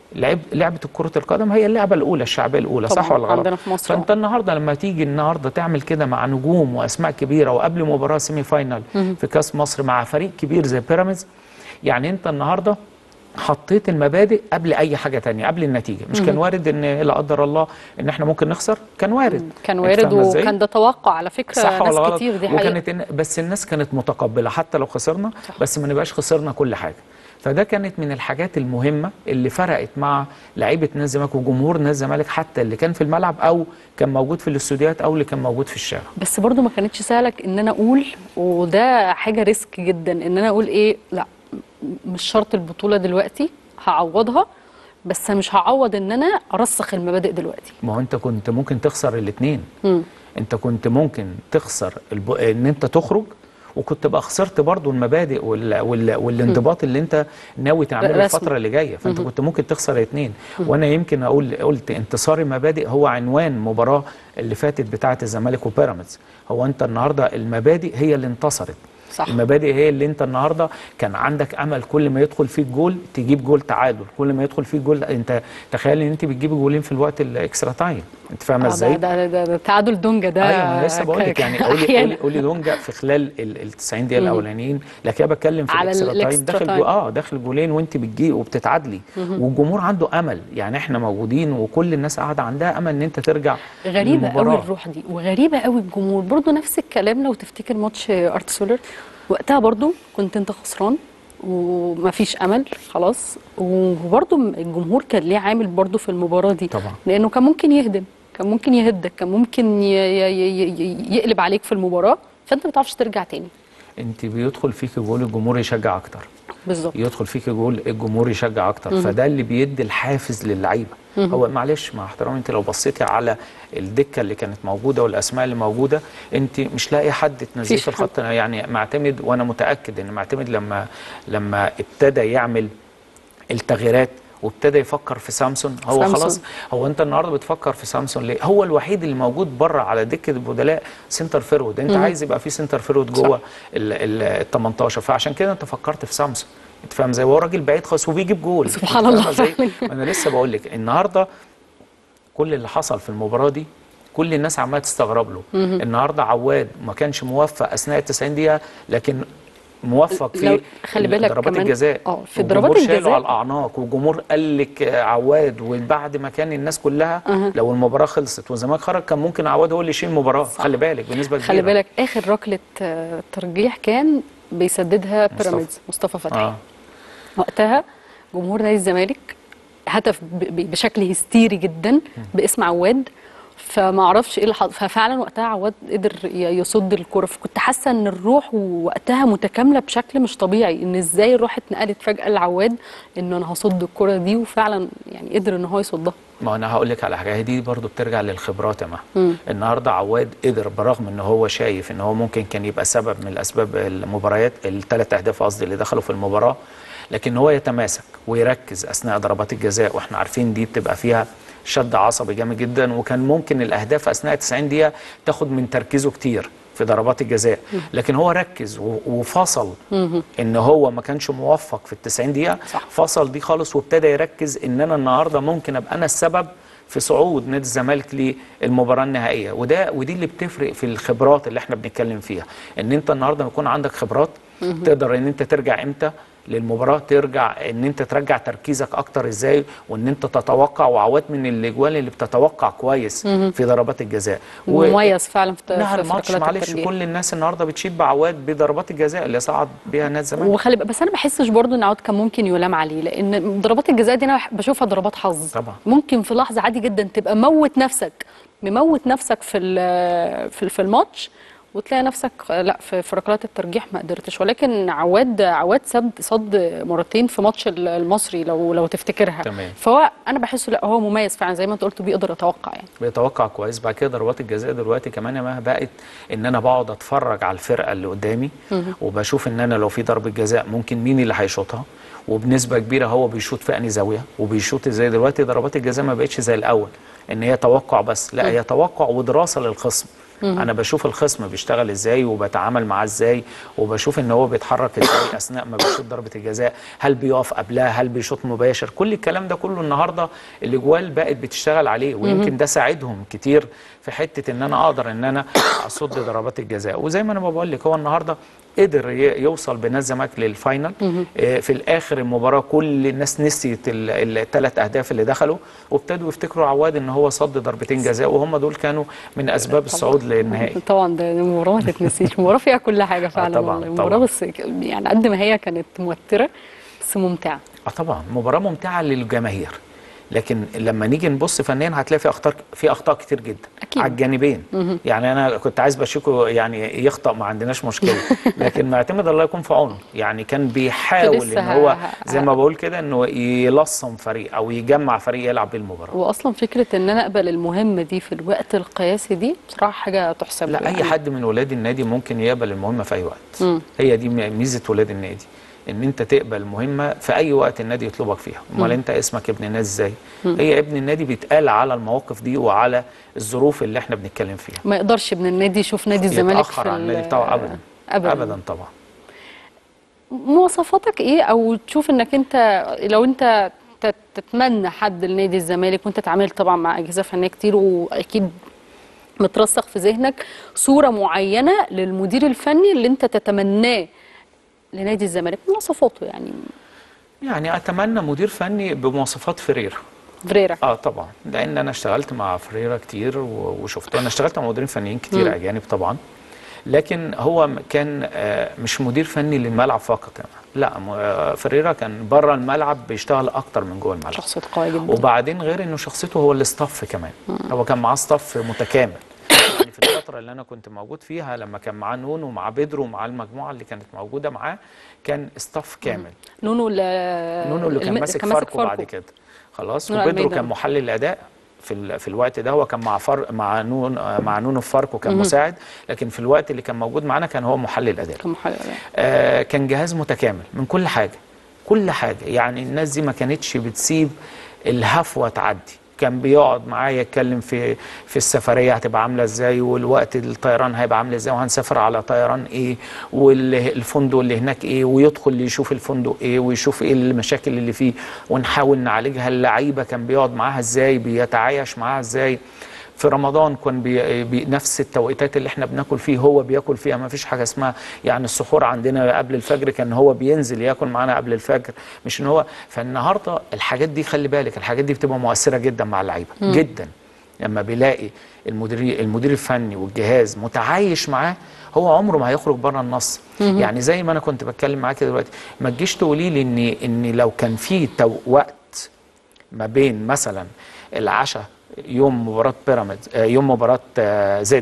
لعب لعبه كره القدم هي اللعبه الاولى الشعبيه الاولى صح طبعاً، ولا غلط عندنا في مصر فانت النهارده لما تيجي النهارده تعمل كده مع نجوم واسماء كبيره وقبل مباراه سيمي فاينال في كاس مصر مع فريق كبير زي بيراميدز يعني انت النهارده حطيت المبادئ قبل اي حاجه تانية قبل النتيجه مش كان وارد ان لا قدر الله ان احنا ممكن نخسر كان وارد كان أنت وارد فاهمة إزاي؟ وكان ده توقع على فكره صح ناس ولا غلط كتير دي حقيقه وكانت إن- بس الناس كانت متقبله حتى لو خسرنا بس ما نبقاش خسرنا كل حاجه فده كانت من الحاجات المهمه اللي فرقت مع لعيبه نادي الزمالك وجمهور نادي الزمالك حتى اللي كان في الملعب او كان موجود في الاستوديوهات او اللي كان موجود في الشارع بس برضو ما كانتش سهله ان انا اقول وده حاجه ريسك جدا ان انا اقول ايه لا م- مش شرط البطوله دلوقتي هعوضها بس مش هعوض ان انا ارسخ المبادئ دلوقتي ما هو انت كنت ممكن تخسر الاثنين مم. انت كنت ممكن تخسر الب... ان انت تخرج وكنت بقى خسرت برضو المبادئ وال... وال... والانضباط اللي انت ناوي تعمله رسمي. الفتره اللي جايه فانت كنت ممكن تخسر الاثنين وانا يمكن اقول قلت انتصار المبادئ هو عنوان مباراه اللي فاتت بتاعه الزمالك وبيراميدز هو انت النهارده المبادئ هي اللي انتصرت صح. المبادئ هي اللي انت النهارده كان عندك امل كل ما يدخل فيك جول تجيب جول تعادل كل ما يدخل فيك جول انت تخيل ان انت بتجيب جولين في الوقت الاكسترا تايم انت فاهمه آه، ازاي ده, ده, ده, ده تعادل دونجا ده ايوه ما انا لسه بقول لك ك- يعني قولي أحياناً. قولي قولي دونجا في خلال ال ال 90 دقيقه الاولانيين لكن انا بتكلم في على الاكسترا تايم الإكسترا داخل تايم. جو اه داخل جولين وانت بتجي وبتتعادلي والجمهور عنده امل يعني احنا موجودين وكل الناس قاعده عندها امل ان انت ترجع غريبة قوي للمباراة. الروح دي وغريبة قوي الجمهور برضو نفس الكلام لو تفتكر ماتش ارت سولر وقتها برضو كنت انت خسران ومفيش امل خلاص وبرضو الجمهور كان ليه عامل برضو في المباراة دي طبعا. لانه كان ممكن يهدم كان ممكن يهدك كان ممكن ي- ي- ي- ي- يقلب عليك في المباراة فانت ما بتعرفش ترجع تاني انت بيدخل فيك جول الجمهور يشجع اكتر بالظبط يدخل فيك جول الجمهور يشجع اكتر فده اللي بيدي الحافز للعيبه هو معلش مع احترامي انت لو بصيتي على الدكه اللي كانت موجوده والاسماء اللي موجوده انت مش لاقي حد تنزيه مفيش في الخط يعني معتمد وانا متاكد ان معتمد لما لما ابتدى يعمل التغييرات وابتدى يفكر في سامسون هو سامسون. خلاص هو انت النهارده بتفكر في سامسون ليه هو الوحيد اللي موجود بره على دكه البدلاء سنتر فيرود انت عايز يبقى في سنتر فيرود جوه ال 18 فعشان كده انت فكرت في سامسون انت فاهم زي هو راجل بعيد خالص وبيجيب جول سبحان أنت الله فاهمة إزاي؟ فعلاً. ما انا لسه بقول لك النهارده كل اللي حصل في المباراه دي كل الناس عماله تستغرب له النهارده عواد ما كانش موفق اثناء ال 90 دقيقه لكن موفق لو- في خلي بالك ضربات كمان- الجزاء اه، في والجمهور ضربات شاله الجزاء. على الاعناق والجمهور قال لك آه، عواد وبعد ما كان الناس كلها لو المباراه خلصت والزمالك خرج كان ممكن عواد هو اللي يشيل المباراه خلي بالك بنسبه كبيره خلي بالك اخر ركلة آه، ترجيح كان بيسددها مصطفى. بيراميدز مصطفى فتحي اه وقتها جمهور نادي الزمالك هتف ب- ب- بشكل هستيري جدا باسم عواد فما اعرفش ايه اللي حصل ففعلا وقتها عواد قدر ي- يصد الكره فكنت حاسه ان الروح وقتها متكامله بشكل مش طبيعي ان ازاي الروح اتنقلت فجاه لعواد ان انا هصد الكره دي وفعلا يعني قدر ان هو يصدها ما انا هقول لك على حاجه هي دي برضو بترجع للخبرات يا مها النهارده عواد قدر برغم ان هو شايف ان هو ممكن كان يبقى سبب من الاسباب المباريات الثلاث اهداف قصدي اللي دخلوا في المباراه لكن هو يتماسك ويركز اثناء ضربات الجزاء واحنا عارفين دي بتبقى فيها شد عصبي جامد جدا وكان ممكن الاهداف اثناء 90 دقيقه تاخد من تركيزه كتير في ضربات الجزاء لكن هو ركز و- وفصل ان هو ما كانش موفق في ال 90 دقيقه صح. فصل دي خالص وابتدى يركز ان انا النهارده ممكن ابقى انا السبب في صعود نادي الزمالك للمباراه النهائيه وده ودي اللي بتفرق في الخبرات اللي احنا بنتكلم فيها ان انت النهارده يكون عندك خبرات تقدر ان انت ترجع امتى للمباراه ترجع ان انت ترجع تركيزك اكتر ازاي وان انت تتوقع وعوات من الاجوال اللي بتتوقع كويس في ضربات الجزاء و- مميز فعلا في انها في الماتش ركلات معلش الترجيح. كل الناس النهارده بتشيد بعواد بضربات الجزاء اللي صعد بيها نادي الزمالك وخلي بالك- بس انا ما بحسش برضو ان عواد كان ممكن يلام عليه لان ضربات الجزاء دي انا بشوفها ضربات حظ طبعا. ممكن في لحظه عادي جدا تبقى موت نفسك مموت نفسك في ال- في في الماتش وتلاقي نفسك لا في في ركلات الترجيح ما قدرتش ولكن عواد عواد صد صد مرتين في ماتش ال- المصري لو لو تفتكرها تمام. فهو انا بحسه لا هو مميز فعلا زي ما انت قلت بيقدر يتوقع يعني بيتوقع كويس بعد كده ضربات الجزاء دلوقتي كمان يا مها بقت ان انا بقعد اتفرج على الفرقه اللي قدامي وبشوف ان انا لو في ضربه جزاء ممكن مين اللي هيشوطها وبنسبه كبيره هو بيشوط في انهي زاويه وبيشوط ازاي دلوقتي ضربات الجزاء ما بقتش زي الاول ان هي توقع بس لا هي توقع ودراسه للخصم انا بشوف الخصم بيشتغل ازاي وبتعامل معاه ازاي وبشوف ان هو بيتحرك ازاي اثناء ما بيشوط ضربه الجزاء هل بيقف قبلها هل بيشوط مباشر كل الكلام ده كله النهارده الاجوال بقت بتشتغل عليه ويمكن ده ساعدهم كتير في حته ان انا اقدر ان انا اصد ضربات الجزاء وزي ما انا بقول لك هو النهارده قدر ي- يوصل بنادي الزمالك للفاينل آه، في الاخر المباراه كل الناس نسيت الثلاث اهداف اللي دخلوا وابتدوا يفتكروا عواد ان هو صد ضربتين جزاء وهم دول كانوا من اسباب الصعود للنهائي طبعا ده ده مباراه ما تتنسيش مباراه فيها كل حاجه فعلا طبعاً، والله طبعاً. مباراه بس يعني قد ما هي كانت موتره بس ممتعه اه طبعا مباراه ممتعه للجماهير لكن لما نيجي نبص فنيا هتلاقي في اخطاء في اخطاء كتير جدا أكيد. على الجانبين يعني انا كنت عايز بشيكو يعني يخطأ ما عندناش مشكله لكن معتمد الله يكون في عونه يعني كان بيحاول لسه ان هو ه- زي ما بقول كده انه يلصم فريق او يجمع فريق يلعب بيه المباراه واصلا فكره ان انا اقبل المهمه دي في الوقت القياسي دي بصراحه حاجه تحسب لا له اي يعني. حد من ولاد النادي ممكن يقبل المهمه في اي وقت مم. هي دي ميزه ولاد النادي ان انت تقبل مهمه في اي وقت النادي يطلبك فيها امال انت اسمك ابن النادي ازاي هي ابن النادي بيتقال على المواقف دي وعلى الظروف اللي احنا بنتكلم فيها ما يقدرش ابن النادي يشوف نادي الزمالك يتاخر في على ال- النادي بتاعه ابدا ابدا ابدا طبعا مواصفاتك ايه او تشوف انك انت لو انت تت- تتمنى حد لنادي الزمالك وانت اتعاملت طبعا مع اجهزه فنيه كتير واكيد مترسخ في ذهنك صوره معينه للمدير الفني اللي انت تتمناه لنادي الزمالك مواصفاته يعني يعني اتمنى مدير فني بمواصفات فريرا فريرا اه طبعا لان انا اشتغلت مع فريرا كتير و- وشفته انا اشتغلت مع مديرين فنيين كتير اجانب طبعا لكن هو م- كان آه، مش مدير فني للملعب فقط يعني. لا م- آه، فريرا كان بره الملعب بيشتغل اكتر من جوه الملعب شخصيه قويه جدا وبعدين غير انه شخصيته هو الاستاف كمان هو كان معاه ستاف متكامل يعني في الفتره اللي انا كنت موجود فيها لما كان معاه نون ومعاه بدر ومعاه المجموعه اللي كانت موجوده معاه كان ستاف كامل نونو اللي نونو اللي كان الم- ماسك فاركو بعد كده خلاص نونو وبيدرو ألميدا. كان محلل الاداء في ال- في الوقت ده هو كان مع فر مع نون آه، مع نونو في فاركو كان مساعد لكن في الوقت اللي كان موجود معانا كان هو محلل الاداء كان محل آه كان جهاز متكامل من كل حاجه كل حاجه يعني الناس دي ما كانتش بتسيب الهفوه تعدي كان بيقعد معايا يتكلم في في السفريه هتبقى عامله ازاي والوقت الطيران هيبقى عامل ازاي وهنسافر على طيران ايه والفندق اللي هناك ايه ويدخل يشوف الفندق ايه ويشوف ايه المشاكل اللي فيه ونحاول نعالجها اللعيبه كان بيقعد معاها ازاي بيتعايش معاها ازاي في رمضان كان بي بي نفس التوقيتات اللي احنا بناكل فيه هو بياكل فيها ما فيش حاجه اسمها يعني السحور عندنا قبل الفجر كان هو بينزل ياكل معانا قبل الفجر مش ان هو فالنهارده الحاجات دي خلي بالك الحاجات دي بتبقى مؤثره جدا مع اللعيبه جدا لما بيلاقي المدير المدير الفني والجهاز متعايش معاه هو عمره ما هيخرج بره النص يعني زي ما انا كنت بتكلم معاك دلوقتي ما تجيش تقولي لي ان ان لو كان في تو وقت ما بين مثلا العشاء يوم مباراة بيراميدز آه، يوم مباراة آه، زد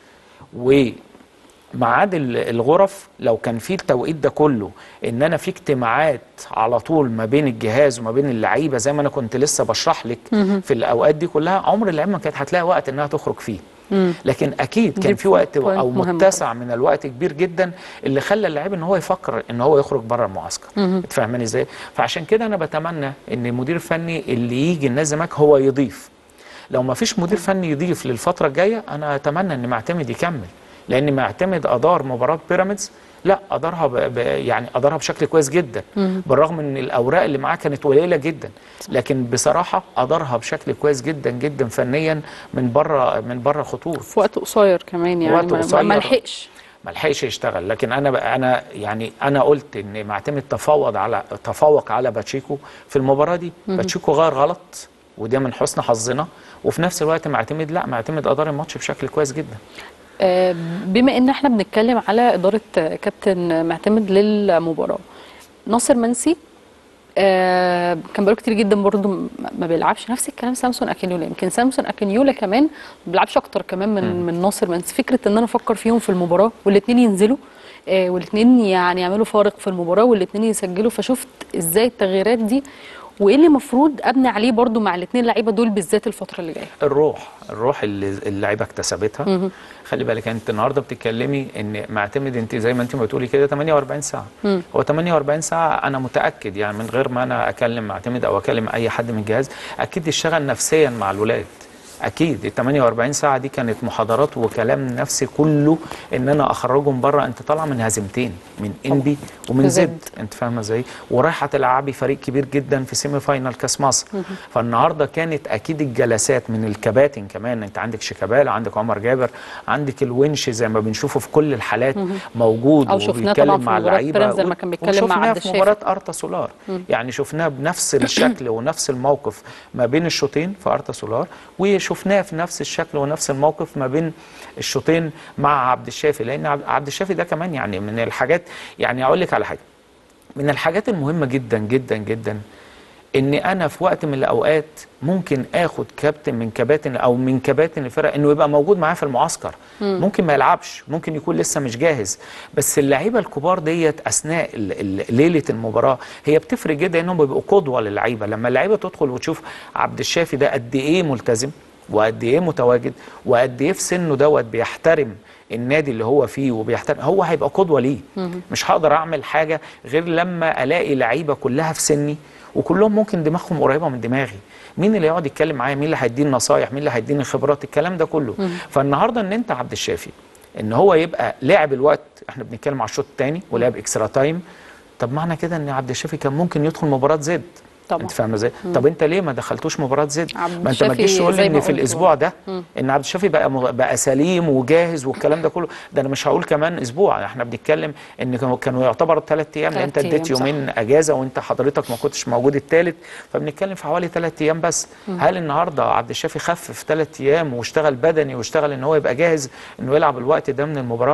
وميعاد ال- الغرف لو كان في التوقيت ده كله ان انا في اجتماعات على طول ما بين الجهاز وما بين اللعيبه زي ما انا كنت لسه بشرح لك في الاوقات دي كلها عمر اللعيبه ما كانت هتلاقي وقت انها تخرج فيه لكن اكيد دي كان في وقت بوينت او مهم متسع من الوقت كبير جدا اللي خلى اللعيب ان هو يفكر ان هو يخرج بره المعسكر تفهمني ازاي فعشان كده انا بتمنى ان المدير الفني اللي يجي النادي الزمالك هو يضيف لو ما فيش مدير فني يضيف للفتره الجايه انا اتمنى ان معتمد يكمل لان معتمد ادار مباراه بيراميدز لا ادارها ب... ب... يعني ادارها بشكل كويس جدا بالرغم ان الاوراق اللي معاه كانت قليله جدا لكن بصراحه ادارها بشكل كويس جدا جدا فنيا من بره من بره خطوط في وقت قصير كمان يعني وقت ما- قصير. ما لحقش ما لحقش يشتغل لكن انا بقى انا يعني انا قلت ان معتمد تفاوض على تفوق على باتشيكو في المباراه دي باتشيكو غير غلط وده من حسن حظنا وفي نفس الوقت معتمد لا معتمد ادار الماتش بشكل كويس جدا آه، بما ان احنا بنتكلم على اداره آه، كابتن معتمد للمباراه ناصر منسي آه، كان بقاله كتير جدا برضه م- ما بيلعبش نفس الكلام سامسون اكينيولا يمكن سامسون اكينيولا كمان ما بيلعبش اكتر كمان من من ناصر منسي فكره ان انا افكر فيهم في المباراه والاثنين ينزلوا آه، والاثنين يعني يعملوا فارق في المباراه والاثنين يسجلوا فشفت ازاي التغييرات دي وايه اللي المفروض ابني عليه برضه مع الاثنين لعيبه دول بالذات الفتره اللي جايه الروح الروح اللي اللعيبه اكتسبتها خلي بالك انت النهارده بتتكلمي ان معتمد انت زي ما انت ما بتقولي كده 48 ساعه هو 48 ساعه انا متاكد يعني من غير ما انا اكلم معتمد او اكلم اي حد من الجهاز اكيد اشتغل نفسيا مع الولاد اكيد ال 48 ساعه دي كانت محاضرات وكلام نفسي كله ان انا اخرجهم بره انت طالعه من هزيمتين من انبي ومن زد. زد انت فاهمه ازاي ورايحه تلعبي فريق كبير جدا في سيمي فاينال كاس مصر فالنهارده كانت اكيد الجلسات من الكباتن كمان انت عندك شيكابالا عندك عمر جابر عندك الونش زي ما بنشوفه في كل الحالات موجود أو شفناه وبيتكلم طبعاً في مع مباراة اللعيبه بيراميدز لما كان بيتكلم مع وشفناه عبد في الشافي. مباراه ارتا سولار يعني شفناه بنفس الشكل ونفس الموقف ما بين الشوطين في ارتا سولار وشفناه في نفس الشكل ونفس الموقف ما بين الشوطين مع عبد الشافي لان عبد- عبد الشافي ده كمان يعني من الحاجات يعني اقول لك على حاجه من الحاجات المهمه جدا جدا جدا ان انا في وقت من الاوقات ممكن اخد كابتن من كباتن او من كباتن الفرق انه يبقى موجود معايا في المعسكر ممكن ما يلعبش ممكن يكون لسه مش جاهز بس اللعيبه الكبار ديت اثناء ال- ال- ليله المباراه هي بتفرق جدا انهم بيبقوا قدوه للعيبه لما اللعيبه تدخل وتشوف عبد الشافي ده قد ايه ملتزم وقد ايه متواجد وقد ايه في سنه دوت بيحترم النادي اللي هو فيه وبيحترم هو هيبقى قدوه ليه مش هقدر اعمل حاجه غير لما الاقي لعيبه كلها في سني وكلهم ممكن دماغهم قريبه من دماغي مين اللي يقعد يتكلم معايا مين اللي هيديني نصايح مين اللي هيديني خبرات الكلام ده كله فالنهارده ان انت عبد الشافي ان هو يبقى لاعب الوقت احنا بنتكلم على الشوط الثاني ولعب اكسترا تايم طب معنى كده ان عبد الشافي كان ممكن يدخل مباراه زد طبعا. انت فاهمه ازاي طب انت ليه ما دخلتوش مباراه زد عبد ما انت ما الشافي تجيش تقول زي لي ما ان في قلت الاسبوع ده ان عبد الشافي بقى مغ- بقى سليم وجاهز والكلام ده كله ده انا مش هقول كمان اسبوع احنا بنتكلم ان كانوا- كانوا يعتبر ثلاث ايام لان انت تلات اديت أيام، صح. يومين اجازه وانت حضرتك ما كنتش موجود الثالث فبنتكلم في حوالي ثلاث ايام بس هل النهارده عبد الشافي خف في ثلاث ايام واشتغل بدني واشتغل ان هو يبقى جاهز انه يلعب الوقت ده من المباراه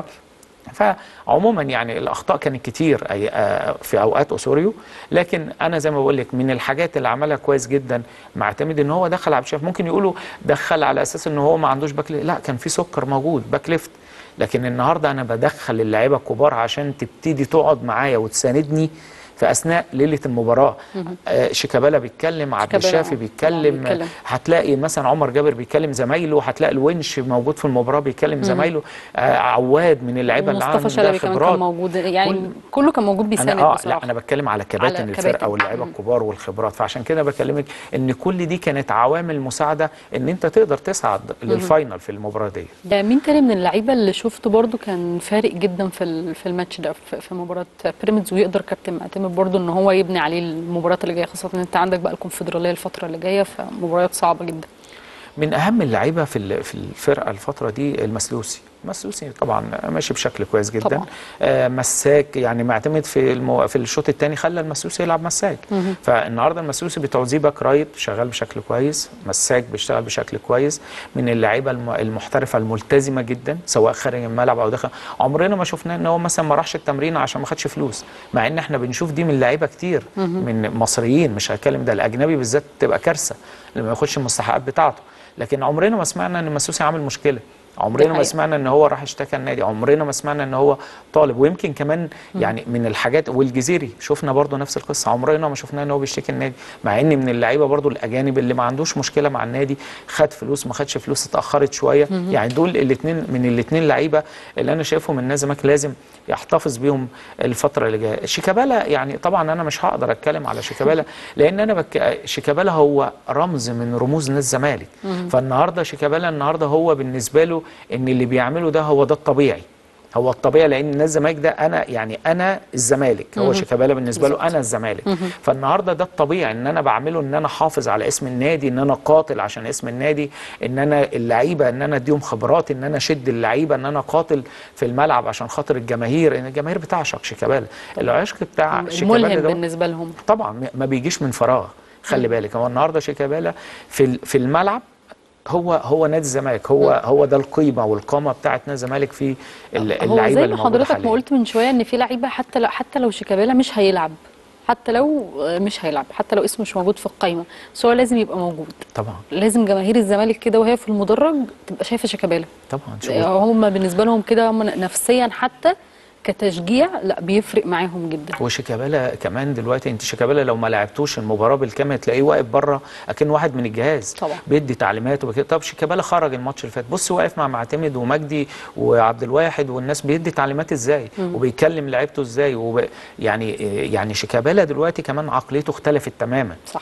فعموما يعني الاخطاء كانت كتير أي- آه، في اوقات اسوريو لكن انا زي ما بقول لك من الحاجات اللي عملها كويس جدا معتمد ان هو دخل عبد الشافي ممكن يقولوا دخل على اساس ان هو ما عندوش باك ليفت. لا كان في سكر موجود باك ليفت لكن النهارده انا بدخل اللعيبه الكبار عشان تبتدي تقعد معايا وتساندني في اثناء ليله المباراه آه شيكابالا بيتكلم عبد شيكابالا، الشافي آه، بيتكلم طبعاً بيتكلم. هتلاقي مثلا عمر جابر بيكلم زمايله هتلاقي الونش موجود في المباراه بيكلم زمايله آه عواد من اللعيبه اللي مصطفى عندها شلبي كمان خبرات كان موجود يعني كل- كله كان موجود بيساند انا اه بصراحه لا انا بتكلم على كباتن على الفرقه كباتن. واللعيبه مم. الكبار والخبرات فعشان كده بكلمك ان كل دي كانت عوامل مساعده ان انت تقدر تصعد للفاينل في المباراه دي ده مين تاني من اللعيبه اللي شفته برضو كان فارق جدا في ال- في الماتش ده في في مباراه بيراميدز ويقدر كابتن معتمد برضو ان هو يبني عليه المباريات اللي جايه خاصه ان انت عندك بقى الكونفدراليه الفتره اللي جايه فمباريات صعبه جدا من اهم اللعيبه في ال- في الفرقه الفتره دي المسلوسي المسلوسي طبعا ماشي بشكل كويس جدا طبعاً. آه مساك يعني معتمد في المو... في الشوط الثاني خلى المسلوسي يلعب مساك فالنهارده المسلوسي بتوزيه باك رايت شغال بشكل كويس مساك بيشتغل بشكل كويس من اللعيبه الم... المحترفه الملتزمه جدا سواء خارج الملعب او داخل عمرنا ما شفناه ان هو مثلا ما راحش التمرين عشان ما خدش فلوس مع ان احنا بنشوف دي من لعيبه كتير من مصريين مش هتكلم ده الاجنبي بالذات تبقى كارثه لما ياخدش المستحقات بتاعته لكن عمرنا ما سمعنا ان مسوسي عامل مشكله عمرنا ما حقيقة. سمعنا ان هو راح اشتكى النادي عمرنا ما سمعنا ان هو طالب ويمكن كمان يعني من الحاجات والجزيري شفنا برضو نفس القصه عمرنا ما شفنا ان هو بيشتكي النادي مع ان من اللعيبه برضو الاجانب اللي ما عندوش مشكله مع النادي خد فلوس ما خدش فلوس اتاخرت شويه يعني دول الاثنين من الاثنين لعيبه اللي انا شايفهم الناس زماك لازم يحتفظ بيهم الفتره اللي جايه شيكابالا يعني طبعا انا مش هقدر اتكلم على شيكابالا لان انا بك... شيكابالا هو رمز من رموز نادي الزمالك فالنهارده شيكابالا النهارده هو بالنسبه له ان اللي بيعمله ده هو ده الطبيعي هو الطبيعي لان نادي الزمالك ده انا يعني انا الزمالك هو شيكابالا بالنسبه له انا الزمالك فالنهارده ده الطبيعي ان انا بعمله ان انا حافظ على اسم النادي ان انا قاتل عشان اسم النادي ان انا اللعيبه ان انا اديهم خبرات ان انا اشد اللعيبه ان انا قاتل في الملعب عشان خاطر الجماهير ان الجماهير بتعشق شيكابالا العشق بتاع شيكابالا ملهم ده بالنسبه لهم طبعا ما بيجيش من فراغ خلي بالك هو النهارده شيكابالا في ال- في الملعب هو هو نادي الزمالك هو هو ده القيمه والقامه بتاعت نادي الزمالك في ال- هو اللعيبه زي اللي ما موجوده حضرتك ما حاليا قلت من شويه ان في لعيبه حتى لو حتى لو شيكابالا مش هيلعب حتى لو مش هيلعب حتى لو اسمه مش موجود في القايمه بس هو لازم يبقى موجود طبعا لازم جماهير الزمالك كده وهي في المدرج تبقى شايفه شيكابالا طبعا شوف هم بالنسبه لهم كده هم نفسيا حتى كتشجيع لا بيفرق معاهم جدا وشيكابالا كمان دلوقتي انت شيكابالا لو ما لعبتوش المباراه بالكامل تلاقيه واقف بره اكن واحد من الجهاز طبعا. بيدي تعليمات وكده طب شيكابالا خرج الماتش اللي فات بص واقف مع معتمد ومجدي وعبد الواحد والناس بيدي تعليمات ازاي وبيكلم لعيبته ازاي وب... يعني يعني شيكابالا دلوقتي كمان عقليته اختلفت تماما صح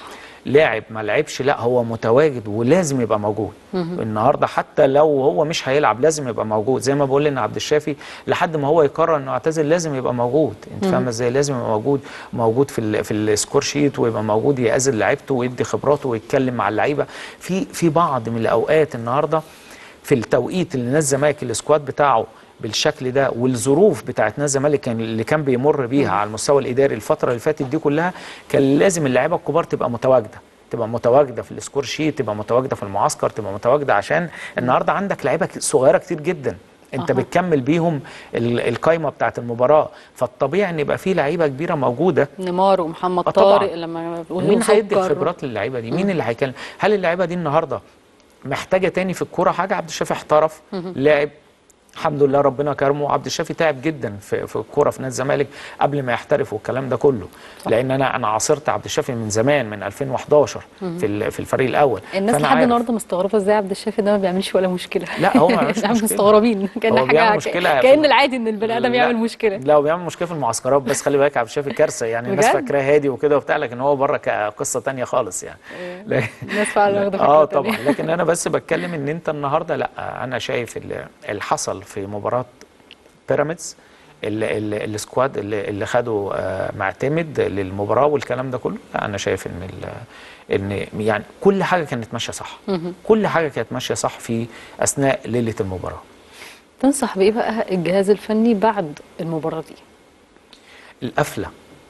لاعب ما لعبش لا هو متواجد ولازم يبقى موجود النهارده حتى لو هو مش هيلعب لازم يبقى موجود زي ما بقول ان عبد الشافي لحد ما هو يقرر انه يعتزل لازم يبقى موجود انت فاهمه ازاي لازم يبقى موجود موجود في ال في السكور شيت ويبقى موجود يأذن لعيبته ويدي خبراته ويتكلم مع اللعيبه في في بعض من الاوقات النهارده في التوقيت اللي نادي الزمالك السكواد بتاعه بالشكل ده والظروف بتاعت نادي الزمالك كان اللي كان بيمر بيها على المستوى الاداري الفتره اللي فاتت دي كلها كان لازم اللعيبه الكبار تبقى متواجده تبقى متواجده في السكور شيت تبقى متواجده في المعسكر تبقى متواجده عشان النهارده عندك لعيبه ك- صغيره كتير جدا انت أها. بتكمل بيهم ال- القايمه بتاعت المباراه فالطبيعي ان يبقى في لعيبه كبيره موجوده نيمار ومحمد آه طبعاً. طارق لما مين هيدي وسكر. الخبرات للعيبه دي مين اللي هيكلم هل اللعيبه دي النهارده محتاجه تاني في الكوره حاجه عبد الشافي احترف لاعب الحمد لله ربنا كرمه عبد الشافي تعب جدا في في الكوره في نادي الزمالك قبل ما يحترف والكلام ده كله صح. لان انا انا عاصرت عبد الشافي من زمان من 2011 في ال- في الفريق الاول الناس فأنا لحد عارف. النهارده مستغربه ازاي عبد الشافي ده ما بيعملش ولا مشكله لا، هو ما بيعملش احنا مشكلة. مستغربين كان هو بيعمل حاجه مشكلة كان في- العادي ان البني ادم لا. يعمل مشكله لا هو بيعمل مشكله في المعسكرات بس خلي بالك عبد الشافي كارثه يعني الناس بجد؟ فاكراه هادي وكده وبتاع لكن هو بره قصه تانية خالص يعني لا- الناس فعلا واخده فكره اه تانية. طبعا لكن انا بس بتكلم ان انت النهارده لا انا شايف اللي اللي حصل في مباراه بيراميدز ال- ال- السكواد اللي, اللي خده آه، معتمد للمباراه والكلام ده كله لا انا شايف ان ال- ان يعني كل حاجه كانت ماشيه صح كل حاجه كانت ماشيه صح في اثناء ليله المباراه تنصح بايه بقى الجهاز الفني بعد المباراه دي القفله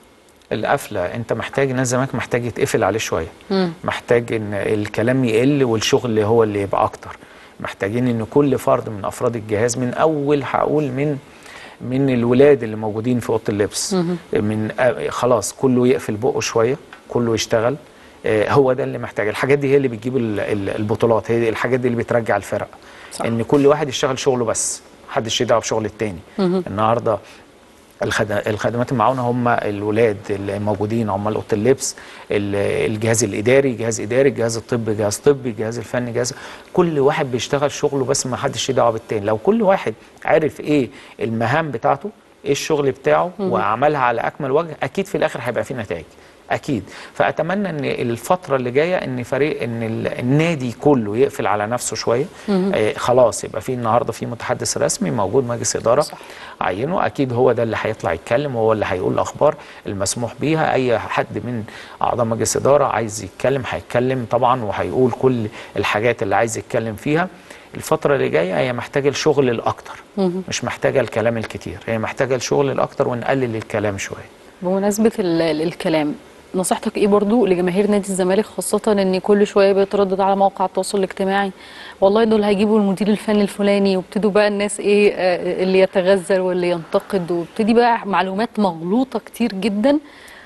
القفله انت محتاج نادي الزمالك محتاج يتقفل عليه شويه محتاج ان الكلام يقل والشغل هو اللي يبقى اكتر محتاجين ان كل فرد من افراد الجهاز من اول هقول من من الولاد اللي موجودين في اوضه اللبس من آه، خلاص كله يقفل بقه شويه كله يشتغل آه، هو ده اللي محتاج الحاجات دي هي اللي بتجيب ال- ال- البطولات هي دي الحاجات دي اللي بترجع الفرق صح. ان كل واحد يشتغل شغله بس محدش يدعو بشغل التاني النهارده الخد- الخدمات المعاونه هم الولاد اللي موجودين عمال اوضه اللبس ال- الجهاز الاداري جهاز اداري الجهاز الطبي جهاز طبي الجهاز الفني جهاز كل واحد بيشتغل شغله بس ما حدش ليه دعوه بالتاني لو كل واحد عارف ايه المهام بتاعته ايه الشغل بتاعه وعملها على اكمل وجه اكيد في الاخر هيبقى فيه نتائج اكيد فاتمنى ان الفتره اللي جايه ان فريق ان ال- النادي كله يقفل على نفسه شويه آه خلاص يبقى في النهارده في متحدث رسمي موجود مجلس اداره صح. عينه اكيد هو ده اللي هيطلع يتكلم وهو اللي هيقول الاخبار المسموح بيها اي حد من اعضاء مجلس اداره عايز يتكلم هيتكلم طبعا وهيقول كل الحاجات اللي عايز يتكلم فيها الفترة اللي جاية هي محتاجة الشغل الأكتر مش محتاجة الكلام الكتير هي محتاجة الشغل الأكتر ونقلل الكلام شوية بمناسبة ال- ال- الكلام نصيحتك ايه برضو لجماهير نادي الزمالك خاصة ان كل شوية بيتردد على مواقع التواصل الاجتماعي والله دول هيجيبوا المدير الفني الفلاني وابتدوا بقى الناس ايه آه، اللي يتغزل واللي ينتقد وابتدي بقى معلومات مغلوطة كتير جدا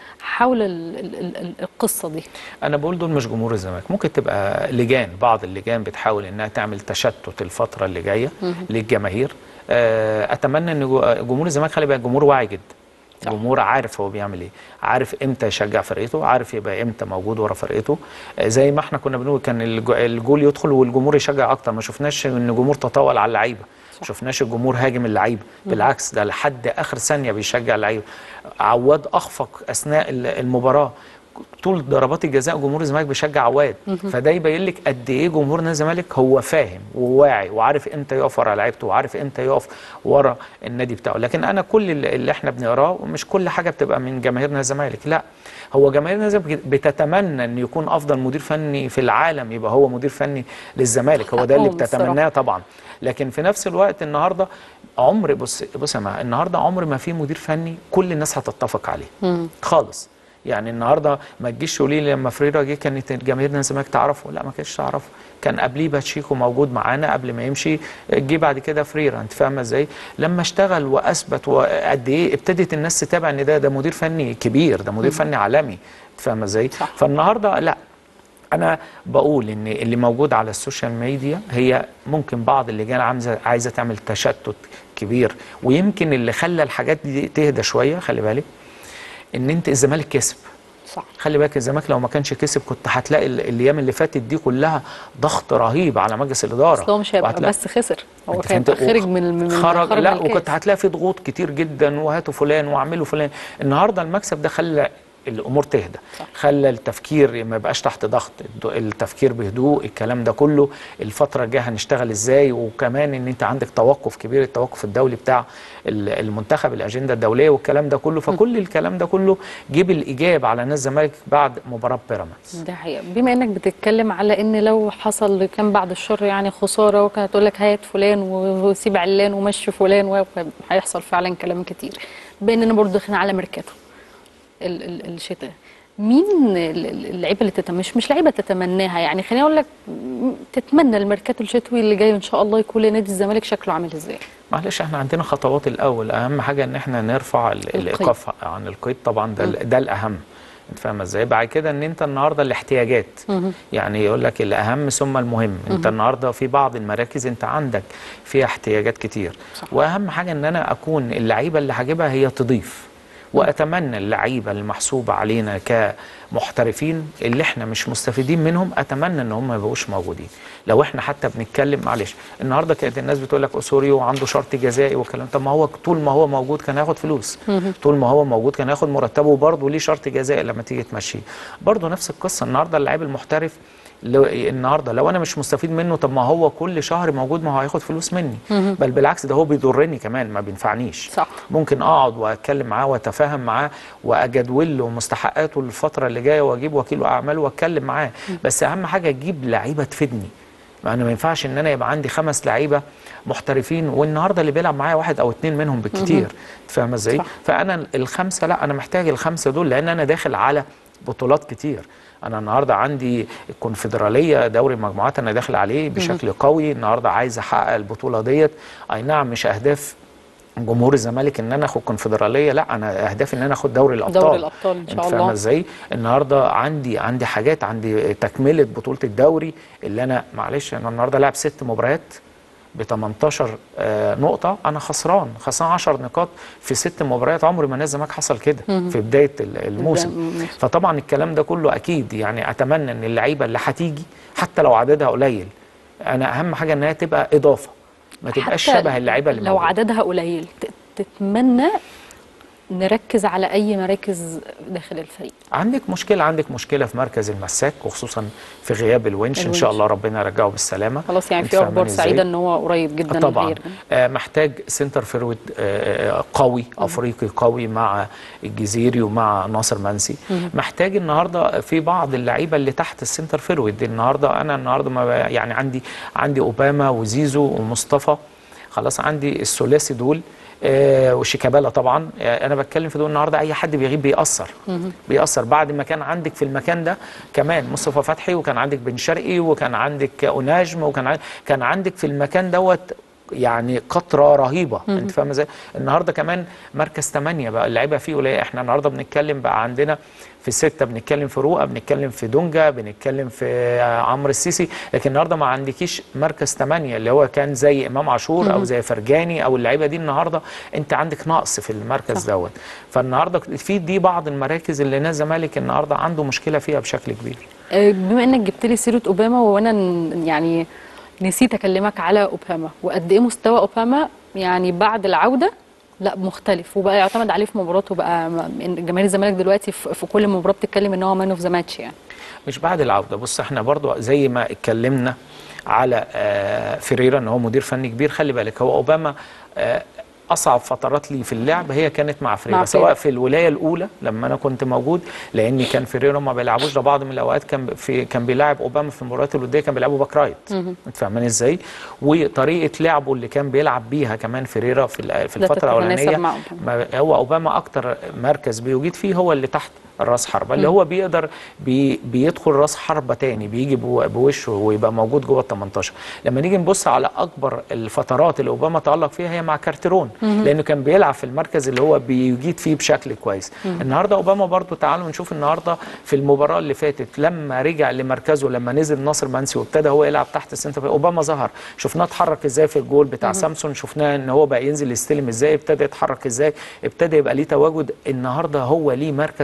حول ال ال ال ال- القصة دي انا بقول دول مش جمهور الزمالك ممكن تبقى لجان بعض اللجان بتحاول انها تعمل تشتت الفتره اللي جايه للجماهير آه، اتمنى ان جو- جمهور الزمالك خلي بالك جمهور واعي جدا صح. جمهور عارف هو بيعمل ايه عارف امتى يشجع فرقته عارف يبقى امتى موجود ورا فرقته آه، زي ما احنا كنا بنقول كان الج- الجول يدخل والجمهور يشجع اكتر ما شفناش ان الجمهور تطاول على اللعيبه ما شفناش الجمهور هاجم اللعيبه بالعكس ده لحد اخر ثانيه بيشجع اللعيبه عواد اخفق اثناء ال- المباراه طول ضربات الجزاء جمهور الزمالك بيشجع عواد فده يبين لك قد ايه جمهور نادي الزمالك هو فاهم وواعي وعارف امتى يقف ورا لعيبته وعارف امتى يقف ورا النادي بتاعه لكن انا كل اللي اللي احنا بنقراه مش كل حاجه بتبقى من جماهير نادي الزمالك لا هو جماهير نادي الزمالك بتتمنى ان يكون افضل مدير فني في العالم يبقى هو مدير فني للزمالك هو ده اللي حقهم الصراحة. بتتمناه طبعا لكن في نفس الوقت النهارده عمر بص بص يا جماعه النهارده عمر ما في مدير فني كل الناس هتتفق عليه خالص يعني النهارده ما تجيش تقولي لي لما فريرا جه كانت الجماهير نادي الزمالك تعرفه لا ما كانتش تعرفه كان قبليه باتشيكو موجود معانا قبل ما يمشي جه بعد كده فريرا انت فاهمه ازاي لما اشتغل واثبت وقد ايه ابتدت الناس تتابع ان ده ده مدير فني كبير ده مدير فني عالمي انت فاهمه ازاي صح. فالنهارده لا انا بقول ان اللي موجود على السوشيال ميديا هي ممكن بعض اللجان عايزه عايزه تعمل تشتت كبير ويمكن اللي خلى الحاجات دي تهدى شويه خلي بالك ان انت الزمالك كسب صح خلي بالك الزمالك لو ما كانش كسب كنت هتلاقي ال- الايام اللي فاتت دي كلها ضغط رهيب على مجلس الاداره اصل هو مش هيبقى وهتلاقي- بس خسر هو أنت كان فهمت؟ خارج من من خرج لا من الكاس. وكنت هتلاقي في ضغوط كتير جدا وهاتوا فلان واعملوا فلان النهارده المكسب ده خلى الامور تهدى صح. خلى التفكير ما يبقاش تحت ضغط الد- التفكير بهدوء الكلام ده كله الفتره الجايه هنشتغل ازاي وكمان ان انت عندك توقف كبير التوقف الدولي بتاع ال- المنتخب الاجنده الدوليه والكلام ده كله فكل الكلام ده كله جيب الايجاب على نادي الزمالك بعد مباراه بيراميدز ده حقيقة بما انك بتتكلم على ان لو حصل كان بعد الشر يعني خسارة وكانت تقول لك هات فلان وسيب علان ومشي فلان وهيحصل فعلا كلام كتير بما اننا برضه داخلين على ميركاتو ال- ال- الشتاء مين ال- ال- اللعيبه اللي تتم مش مش لعيبه تتمناها يعني خليني اقول لك م- تتمنى الميركاتو الشتوي اللي جاي ان شاء الله يكون لنادي الزمالك شكله عامل ازاي معلش احنا عندنا خطوات الاول اهم حاجه ان احنا نرفع ال- القيد. الايقاف عن القيد طبعا ده ال- ده الاهم انت فاهم ازاي بعد كده ان انت النهارده الاحتياجات يعني يقول لك الاهم ثم المهم انت النهارده في بعض المراكز انت عندك فيها احتياجات كتير صح. واهم حاجه ان انا اكون اللعيبه اللي هجيبها هي تضيف واتمنى اللعيبه المحسوبه علينا كمحترفين اللي احنا مش مستفيدين منهم اتمنى ان هم ما يبقوش موجودين لو احنا حتى بنتكلم معلش النهارده كانت الناس بتقول لك اسوريو عنده شرط جزائي والكلام طب ما هو طول ما هو موجود كان هياخد فلوس طول ما هو موجود كان هياخد مرتبه وبرضه ليه شرط جزائي لما تيجي تمشيه برضه نفس القصه النهارده اللاعب المحترف لو النهارده لو انا مش مستفيد منه طب ما هو كل شهر موجود ما هو هياخد فلوس مني بل بالعكس ده هو بيضرني كمان ما بينفعنيش صح. ممكن اقعد واتكلم معاه واتفاهم معاه واجدول له مستحقاته الفتره اللي جايه واجيب وكيل اعمال واتكلم معاه بس اهم حاجه اجيب لعيبه تفيدني ما انا ما ينفعش ان انا يبقى عندي خمس لعيبه محترفين والنهارده اللي بيلعب معايا واحد او اتنين منهم بالكتير فاهمه ازاي صح. فانا الخمسه لا انا محتاج الخمسه دول لان انا داخل على بطولات كتير انا النهارده عندي الكونفدراليه دوري المجموعات انا داخل عليه بشكل قوي النهارده عايز احقق البطوله ديت اي نعم مش اهداف جمهور الزمالك ان انا اخد كونفدراليه لا انا اهدافي ان انا اخد دوري الابطال دوري الأبطال إن شاء انت فاهمه الله. ازاي النهارده عندي عندي حاجات عندي تكمله بطوله الدوري اللي انا معلش انا النهارده لاعب ست مباريات ب 18 آه، نقطة أنا خسران خسران 10 نقاط في ست مباريات عمري ما نادي الزمالك حصل كده في بداية ال- الموسم الموسم. فطبعا الكلام ده كله أكيد يعني أتمنى إن اللعيبة اللي هتيجي حتى لو عددها قليل أنا أهم حاجة إنها تبقى إضافة ما تبقاش حتى شبه اللعيبة اللي لو موجودة. عددها قليل ت- تتمنى نركز على اي مراكز داخل الفريق عندك مشكلة عندك مشكلة في مركز المساك وخصوصا في غياب الونش, إن الونش. شاء الله ربنا يرجعه بالسلامة خلاص يعني أنت في اخبار فاهماني إزاي؟ سعيده ان هو قريب جدا طبعا هيرجع. آه، محتاج سنتر فيرود آه، آه، قوي افريقي قوي مع الجزيري ومع ناصر منسي محتاج النهارده في بعض اللعيبه اللي تحت السنتر فيرود النهارده انا النهارده ما ب- يعني عندي عندي اوباما وزيزو ومصطفى خلاص عندي الثلاثي دول آه وشيكابالا طبعا آه انا بتكلم في دول النهارده اي حد بيغيب بيأثر بيأثر بعد ما كان عندك في المكان ده كمان مصطفى فتحي وكان عندك بن شرقي وكان عندك اوناجم وكان عن- كان عندك في المكان دوت يعني قطره رهيبه انت فاهم ازاي النهارده كمان مركز 8 بقى اللعيبه فيه قليله احنا النهارده بنتكلم بقى عندنا في ستة بنتكلم في رؤى بنتكلم في دونجا بنتكلم في عمرو السيسي لكن النهارده ما عندكيش مركز 8 اللي هو كان زي امام عاشور او زي فرجاني او اللعيبه دي النهارده انت عندك نقص في المركز دوت فالنهارده في دي بعض المراكز اللي نادي الزمالك النهارده عنده مشكله فيها بشكل كبير آه، بما انك جبت لي سيره اوباما وانا ن- يعني نسيت اكلمك على اوباما وقد ايه مستوى اوباما يعني بعد العوده لا مختلف وبقى يعتمد عليه في مباراته بقى م- إن جماهير الزمالك دلوقتي في في كل مباراه بتتكلم ان هو مان اوف ذا ماتش يعني مش بعد العوده بص احنا برضو زي ما اتكلمنا على آه، فيريرا ان هو مدير فني كبير خلي بالك هو اوباما آه، اصعب فترات لي في اللعب هي كانت مع فيريرا مع سواء فيريرا. في الولايه الاولى لما انا كنت موجود لان كان فيريرا ما بيلعبوش ده بعض من الاوقات كان في كان بيلاعب اوباما في المباريات الوديه كان بيلعبه باك رايت انت فاهماني ازاي وطريقه لعبه اللي كان بيلعب بيها كمان فيريرا في ال- في لا الفتره تتناسب الاولانيه مع أوباما. ما هو اوباما اكتر مركز بيجيد فيه هو اللي تحت الراس حربه اللي هو بيقدر بي بيدخل راس حربه تاني بيجي بو- بوشه ويبقى موجود جوه ال 18 لما نيجي نبص على اكبر الفترات اللي اوباما تالق فيها هي مع كارتيرون لانه كان بيلعب في المركز اللي هو بيجيد فيه بشكل كويس النهارده اوباما برضو تعالوا نشوف النهارده في المباراه اللي فاتت لما رجع لمركزه لما نزل ناصر منسي وابتدى هو يلعب تحت السنتر اوباما ظهر شفناه اتحرك ازاي في الجول بتاع سامسون شفناه ان هو بقى ينزل يستلم ازاي ابتدى يتحرك ازاي ابتدى يبقى ليه تواجد النهارده هو ليه مركز معين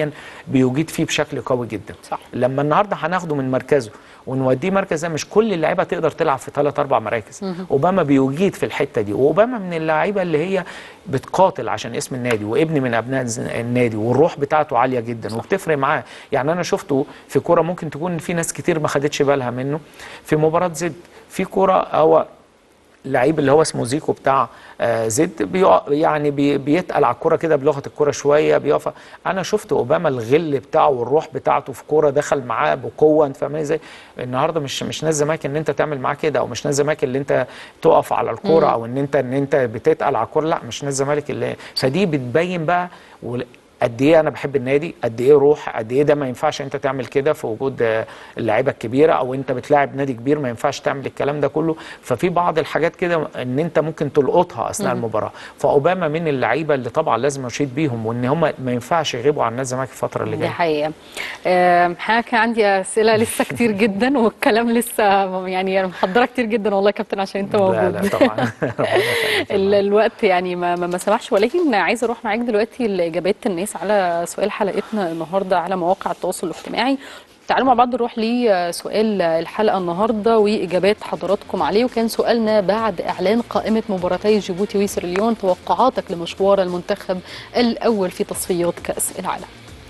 فنيا بيجيد فيه بشكل قوي جدا صح. لما النهارده هناخده من مركزه ونوديه مركز ده مش كل اللعيبه تقدر تلعب في ثلاث اربع مراكز اوباما بيجيد في الحته دي واوباما من اللعيبه اللي هي بتقاتل عشان اسم النادي وابن من ابناء الز- النادي والروح بتاعته عاليه جدا وبتفرق معاه يعني انا شفته في كوره ممكن تكون في ناس كتير ما خدتش بالها منه في مباراه زد في كوره هو اللعيب اللي هو اسمه زيكو بتاع آه، زد بيقع يعني بي بيتقل على الكوره كده بلغه الكوره شويه بيقف انا شفت اوباما الغل بتاعه والروح بتاعته في كوره دخل معاه بقوه انت فاهمني ازاي النهارده مش مش ناس زماك ان انت تعمل معاه كده او مش ناس زماك اللي انت تقف على الكوره او ان انت ان انت بتتقل على الكوره لا مش ناس زمالك اللي فدي بتبين بقى وال- قد ايه انا بحب النادي قد ايه روح قد ايه ده ما ينفعش انت تعمل كده في وجود آه، اللعيبه الكبيره او انت بتلاعب نادي كبير ما ينفعش تعمل الكلام ده كله ففي بعض الحاجات كده ان انت ممكن تلقطها اثناء المباراه فاوباما من اللعيبه اللي طبعا لازم اشيد بيهم وان هم ما ينفعش يغيبوا عن نادي الزمالك الفتره اللي دي جايه حقيقة آم، حقيقة كان عندي أسئلة لسه كتير جدا والكلام لسه يعني أنا محضرة كتير جدا والله يا كابتن عشان أنت موجود لا لا طبعا ربنا يخليك. ال- الوقت يعني ما ما ما سمحش ولكن عايزه اروح معاك دلوقتي لاجابات الناس على سؤال حلقتنا النهارده على مواقع التواصل الاجتماعي تعالوا مع بعض نروح لسؤال الحلقه النهارده واجابات حضراتكم عليه وكان سؤالنا بعد اعلان قائمه مباراتي جيبوتي وسيراليون توقعاتك لمشوار المنتخب الاول في تصفيات كاس العالم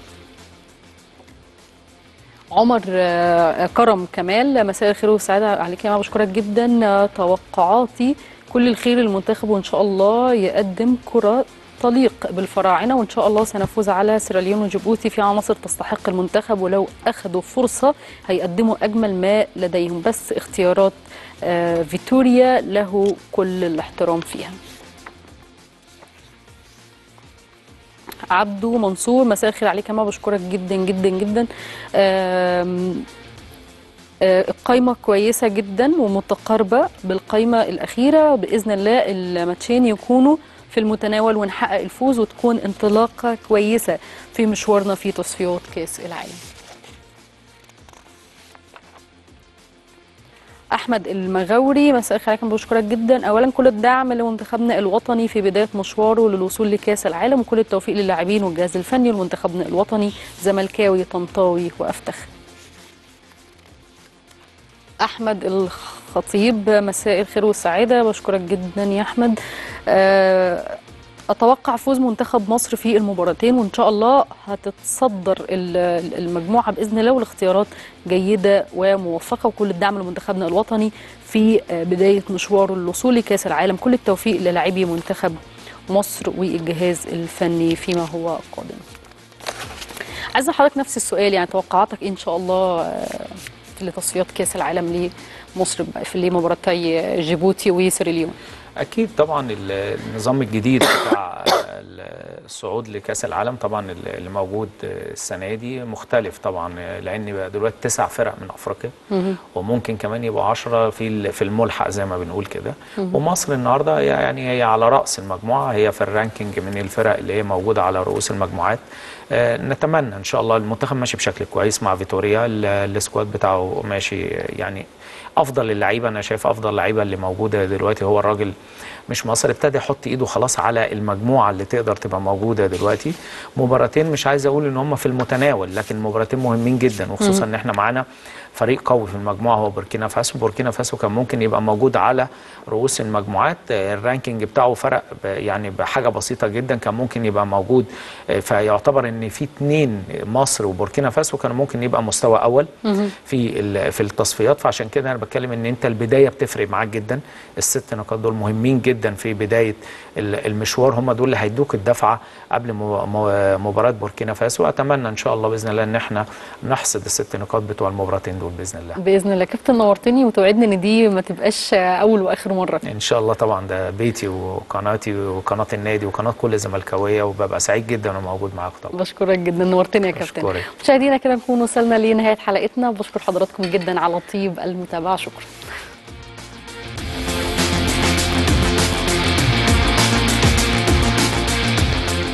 عمر آه، كرم كمال مساء الخير والسعادة عليك يا جماعة بشكرك جدا آه، توقعاتي كل الخير للمنتخب وإن شاء الله يقدم كرة تليق بالفراعنة وإن شاء الله سنفوز على سيراليون وجيبوتي في عناصر تستحق المنتخب ولو أخذوا فرصة هيقدموا أجمل ما لديهم بس اختيارات آه، فيتوريا له كل الاحترام فيها عبدو منصور مساء الخير عليك يا ماما بشكرك جدا جدا جدا آم، آه، القايمة كويسة جدا ومتقاربة بالقايمة الأخيرة بإذن الله الماتشين يكونوا في المتناول ونحقق الفوز وتكون انطلاقة كويسة في مشوارنا في تصفيات كأس العالم احمد المغاوري مساء الخير عليكم بشكرك جدا اولا كل الدعم لمنتخبنا الوطني في بدايه مشواره للوصول لكاس العالم وكل التوفيق للاعبين والجهاز الفني لمنتخبنا الوطني زملكاوي طنطاوي وافتخر احمد الخطيب مساء الخير والسعاده بشكرك جدا يا احمد آه، اتوقع فوز منتخب مصر في المباراتين وان شاء الله هتتصدر ال- المجموعه باذن الله والاختيارات جيده وموفقه وكل الدعم لمنتخبنا الوطني في آه، بدايه مشواره للوصول لكاس العالم كل التوفيق للاعبي منتخب مصر والجهاز الفني فيما هو قادم عايزه حضرتك نفس السؤال يعني توقعاتك إيه ان شاء الله آه، لتصفيات كاس العالم لمصر في لمباراتي جيبوتي وسيراليون اكيد طبعا ال- النظام الجديد بتاع الصعود لكاس العالم طبعا اللي موجود السنه دي مختلف طبعا لان بقى دلوقتي تسع فرق من افريقيا وممكن كمان يبقوا 10 في ال- في الملحق زي ما بنقول كده ومصر النهارده يعني هي على راس المجموعه هي في الرانكينج من الفرق اللي هي موجوده على رؤوس المجموعات آه، نتمنى ان شاء الله المنتخب ماشي بشكل كويس مع فيتوريا ال- السكواد بتاعه ماشي يعني افضل اللعيبه انا شايف افضل لعيبه اللي موجوده دلوقتي هو الراجل مش مصر ابتدى يحط ايده خلاص على المجموعه اللي تقدر تبقى موجوده دلوقتي مباراتين مش عايز اقول ان هم في المتناول لكن مباراتين مهمين جدا وخصوصا ان احنا معانا فريق قوي في المجموعه هو بوركينا فاسو بوركينا فاسو كان ممكن يبقى موجود على رؤوس المجموعات آه، الرانكينج بتاعه فرق ب- يعني بحاجه بسيطه جدا كان ممكن يبقى موجود آه، فيعتبر ان في اتنين مصر وبوركينا فاسو كانوا ممكن يبقى مستوى اول في ال- في التصفيات فعشان كده انا بتكلم ان انت البدايه بتفرق معاك جدا الست نقاط دول مهمين جدا في بدايه ال- المشوار هم دول اللي هيدوك الدفعه قبل مو- مو- مباراه بوركينا فاسو اتمنى ان شاء الله باذن الله ان احنا نحصد الست نقاط بتوع المباراتين دول باذن الله باذن الله كابتن نورتني وتوعدني ان دي ما تبقاش اول واخر مره ان شاء الله طبعا ده بيتي وقناتي وقناه النادي وقناه كل زملكاويه وببقى سعيد جدا وانا موجود معاكم طبعا بشكرك جدا نورتني يا كابتن أشكرك. مشاهدينا كده نكون وصلنا لنهايه حلقتنا بشكر حضراتكم جدا على طيب المتابعه شكرا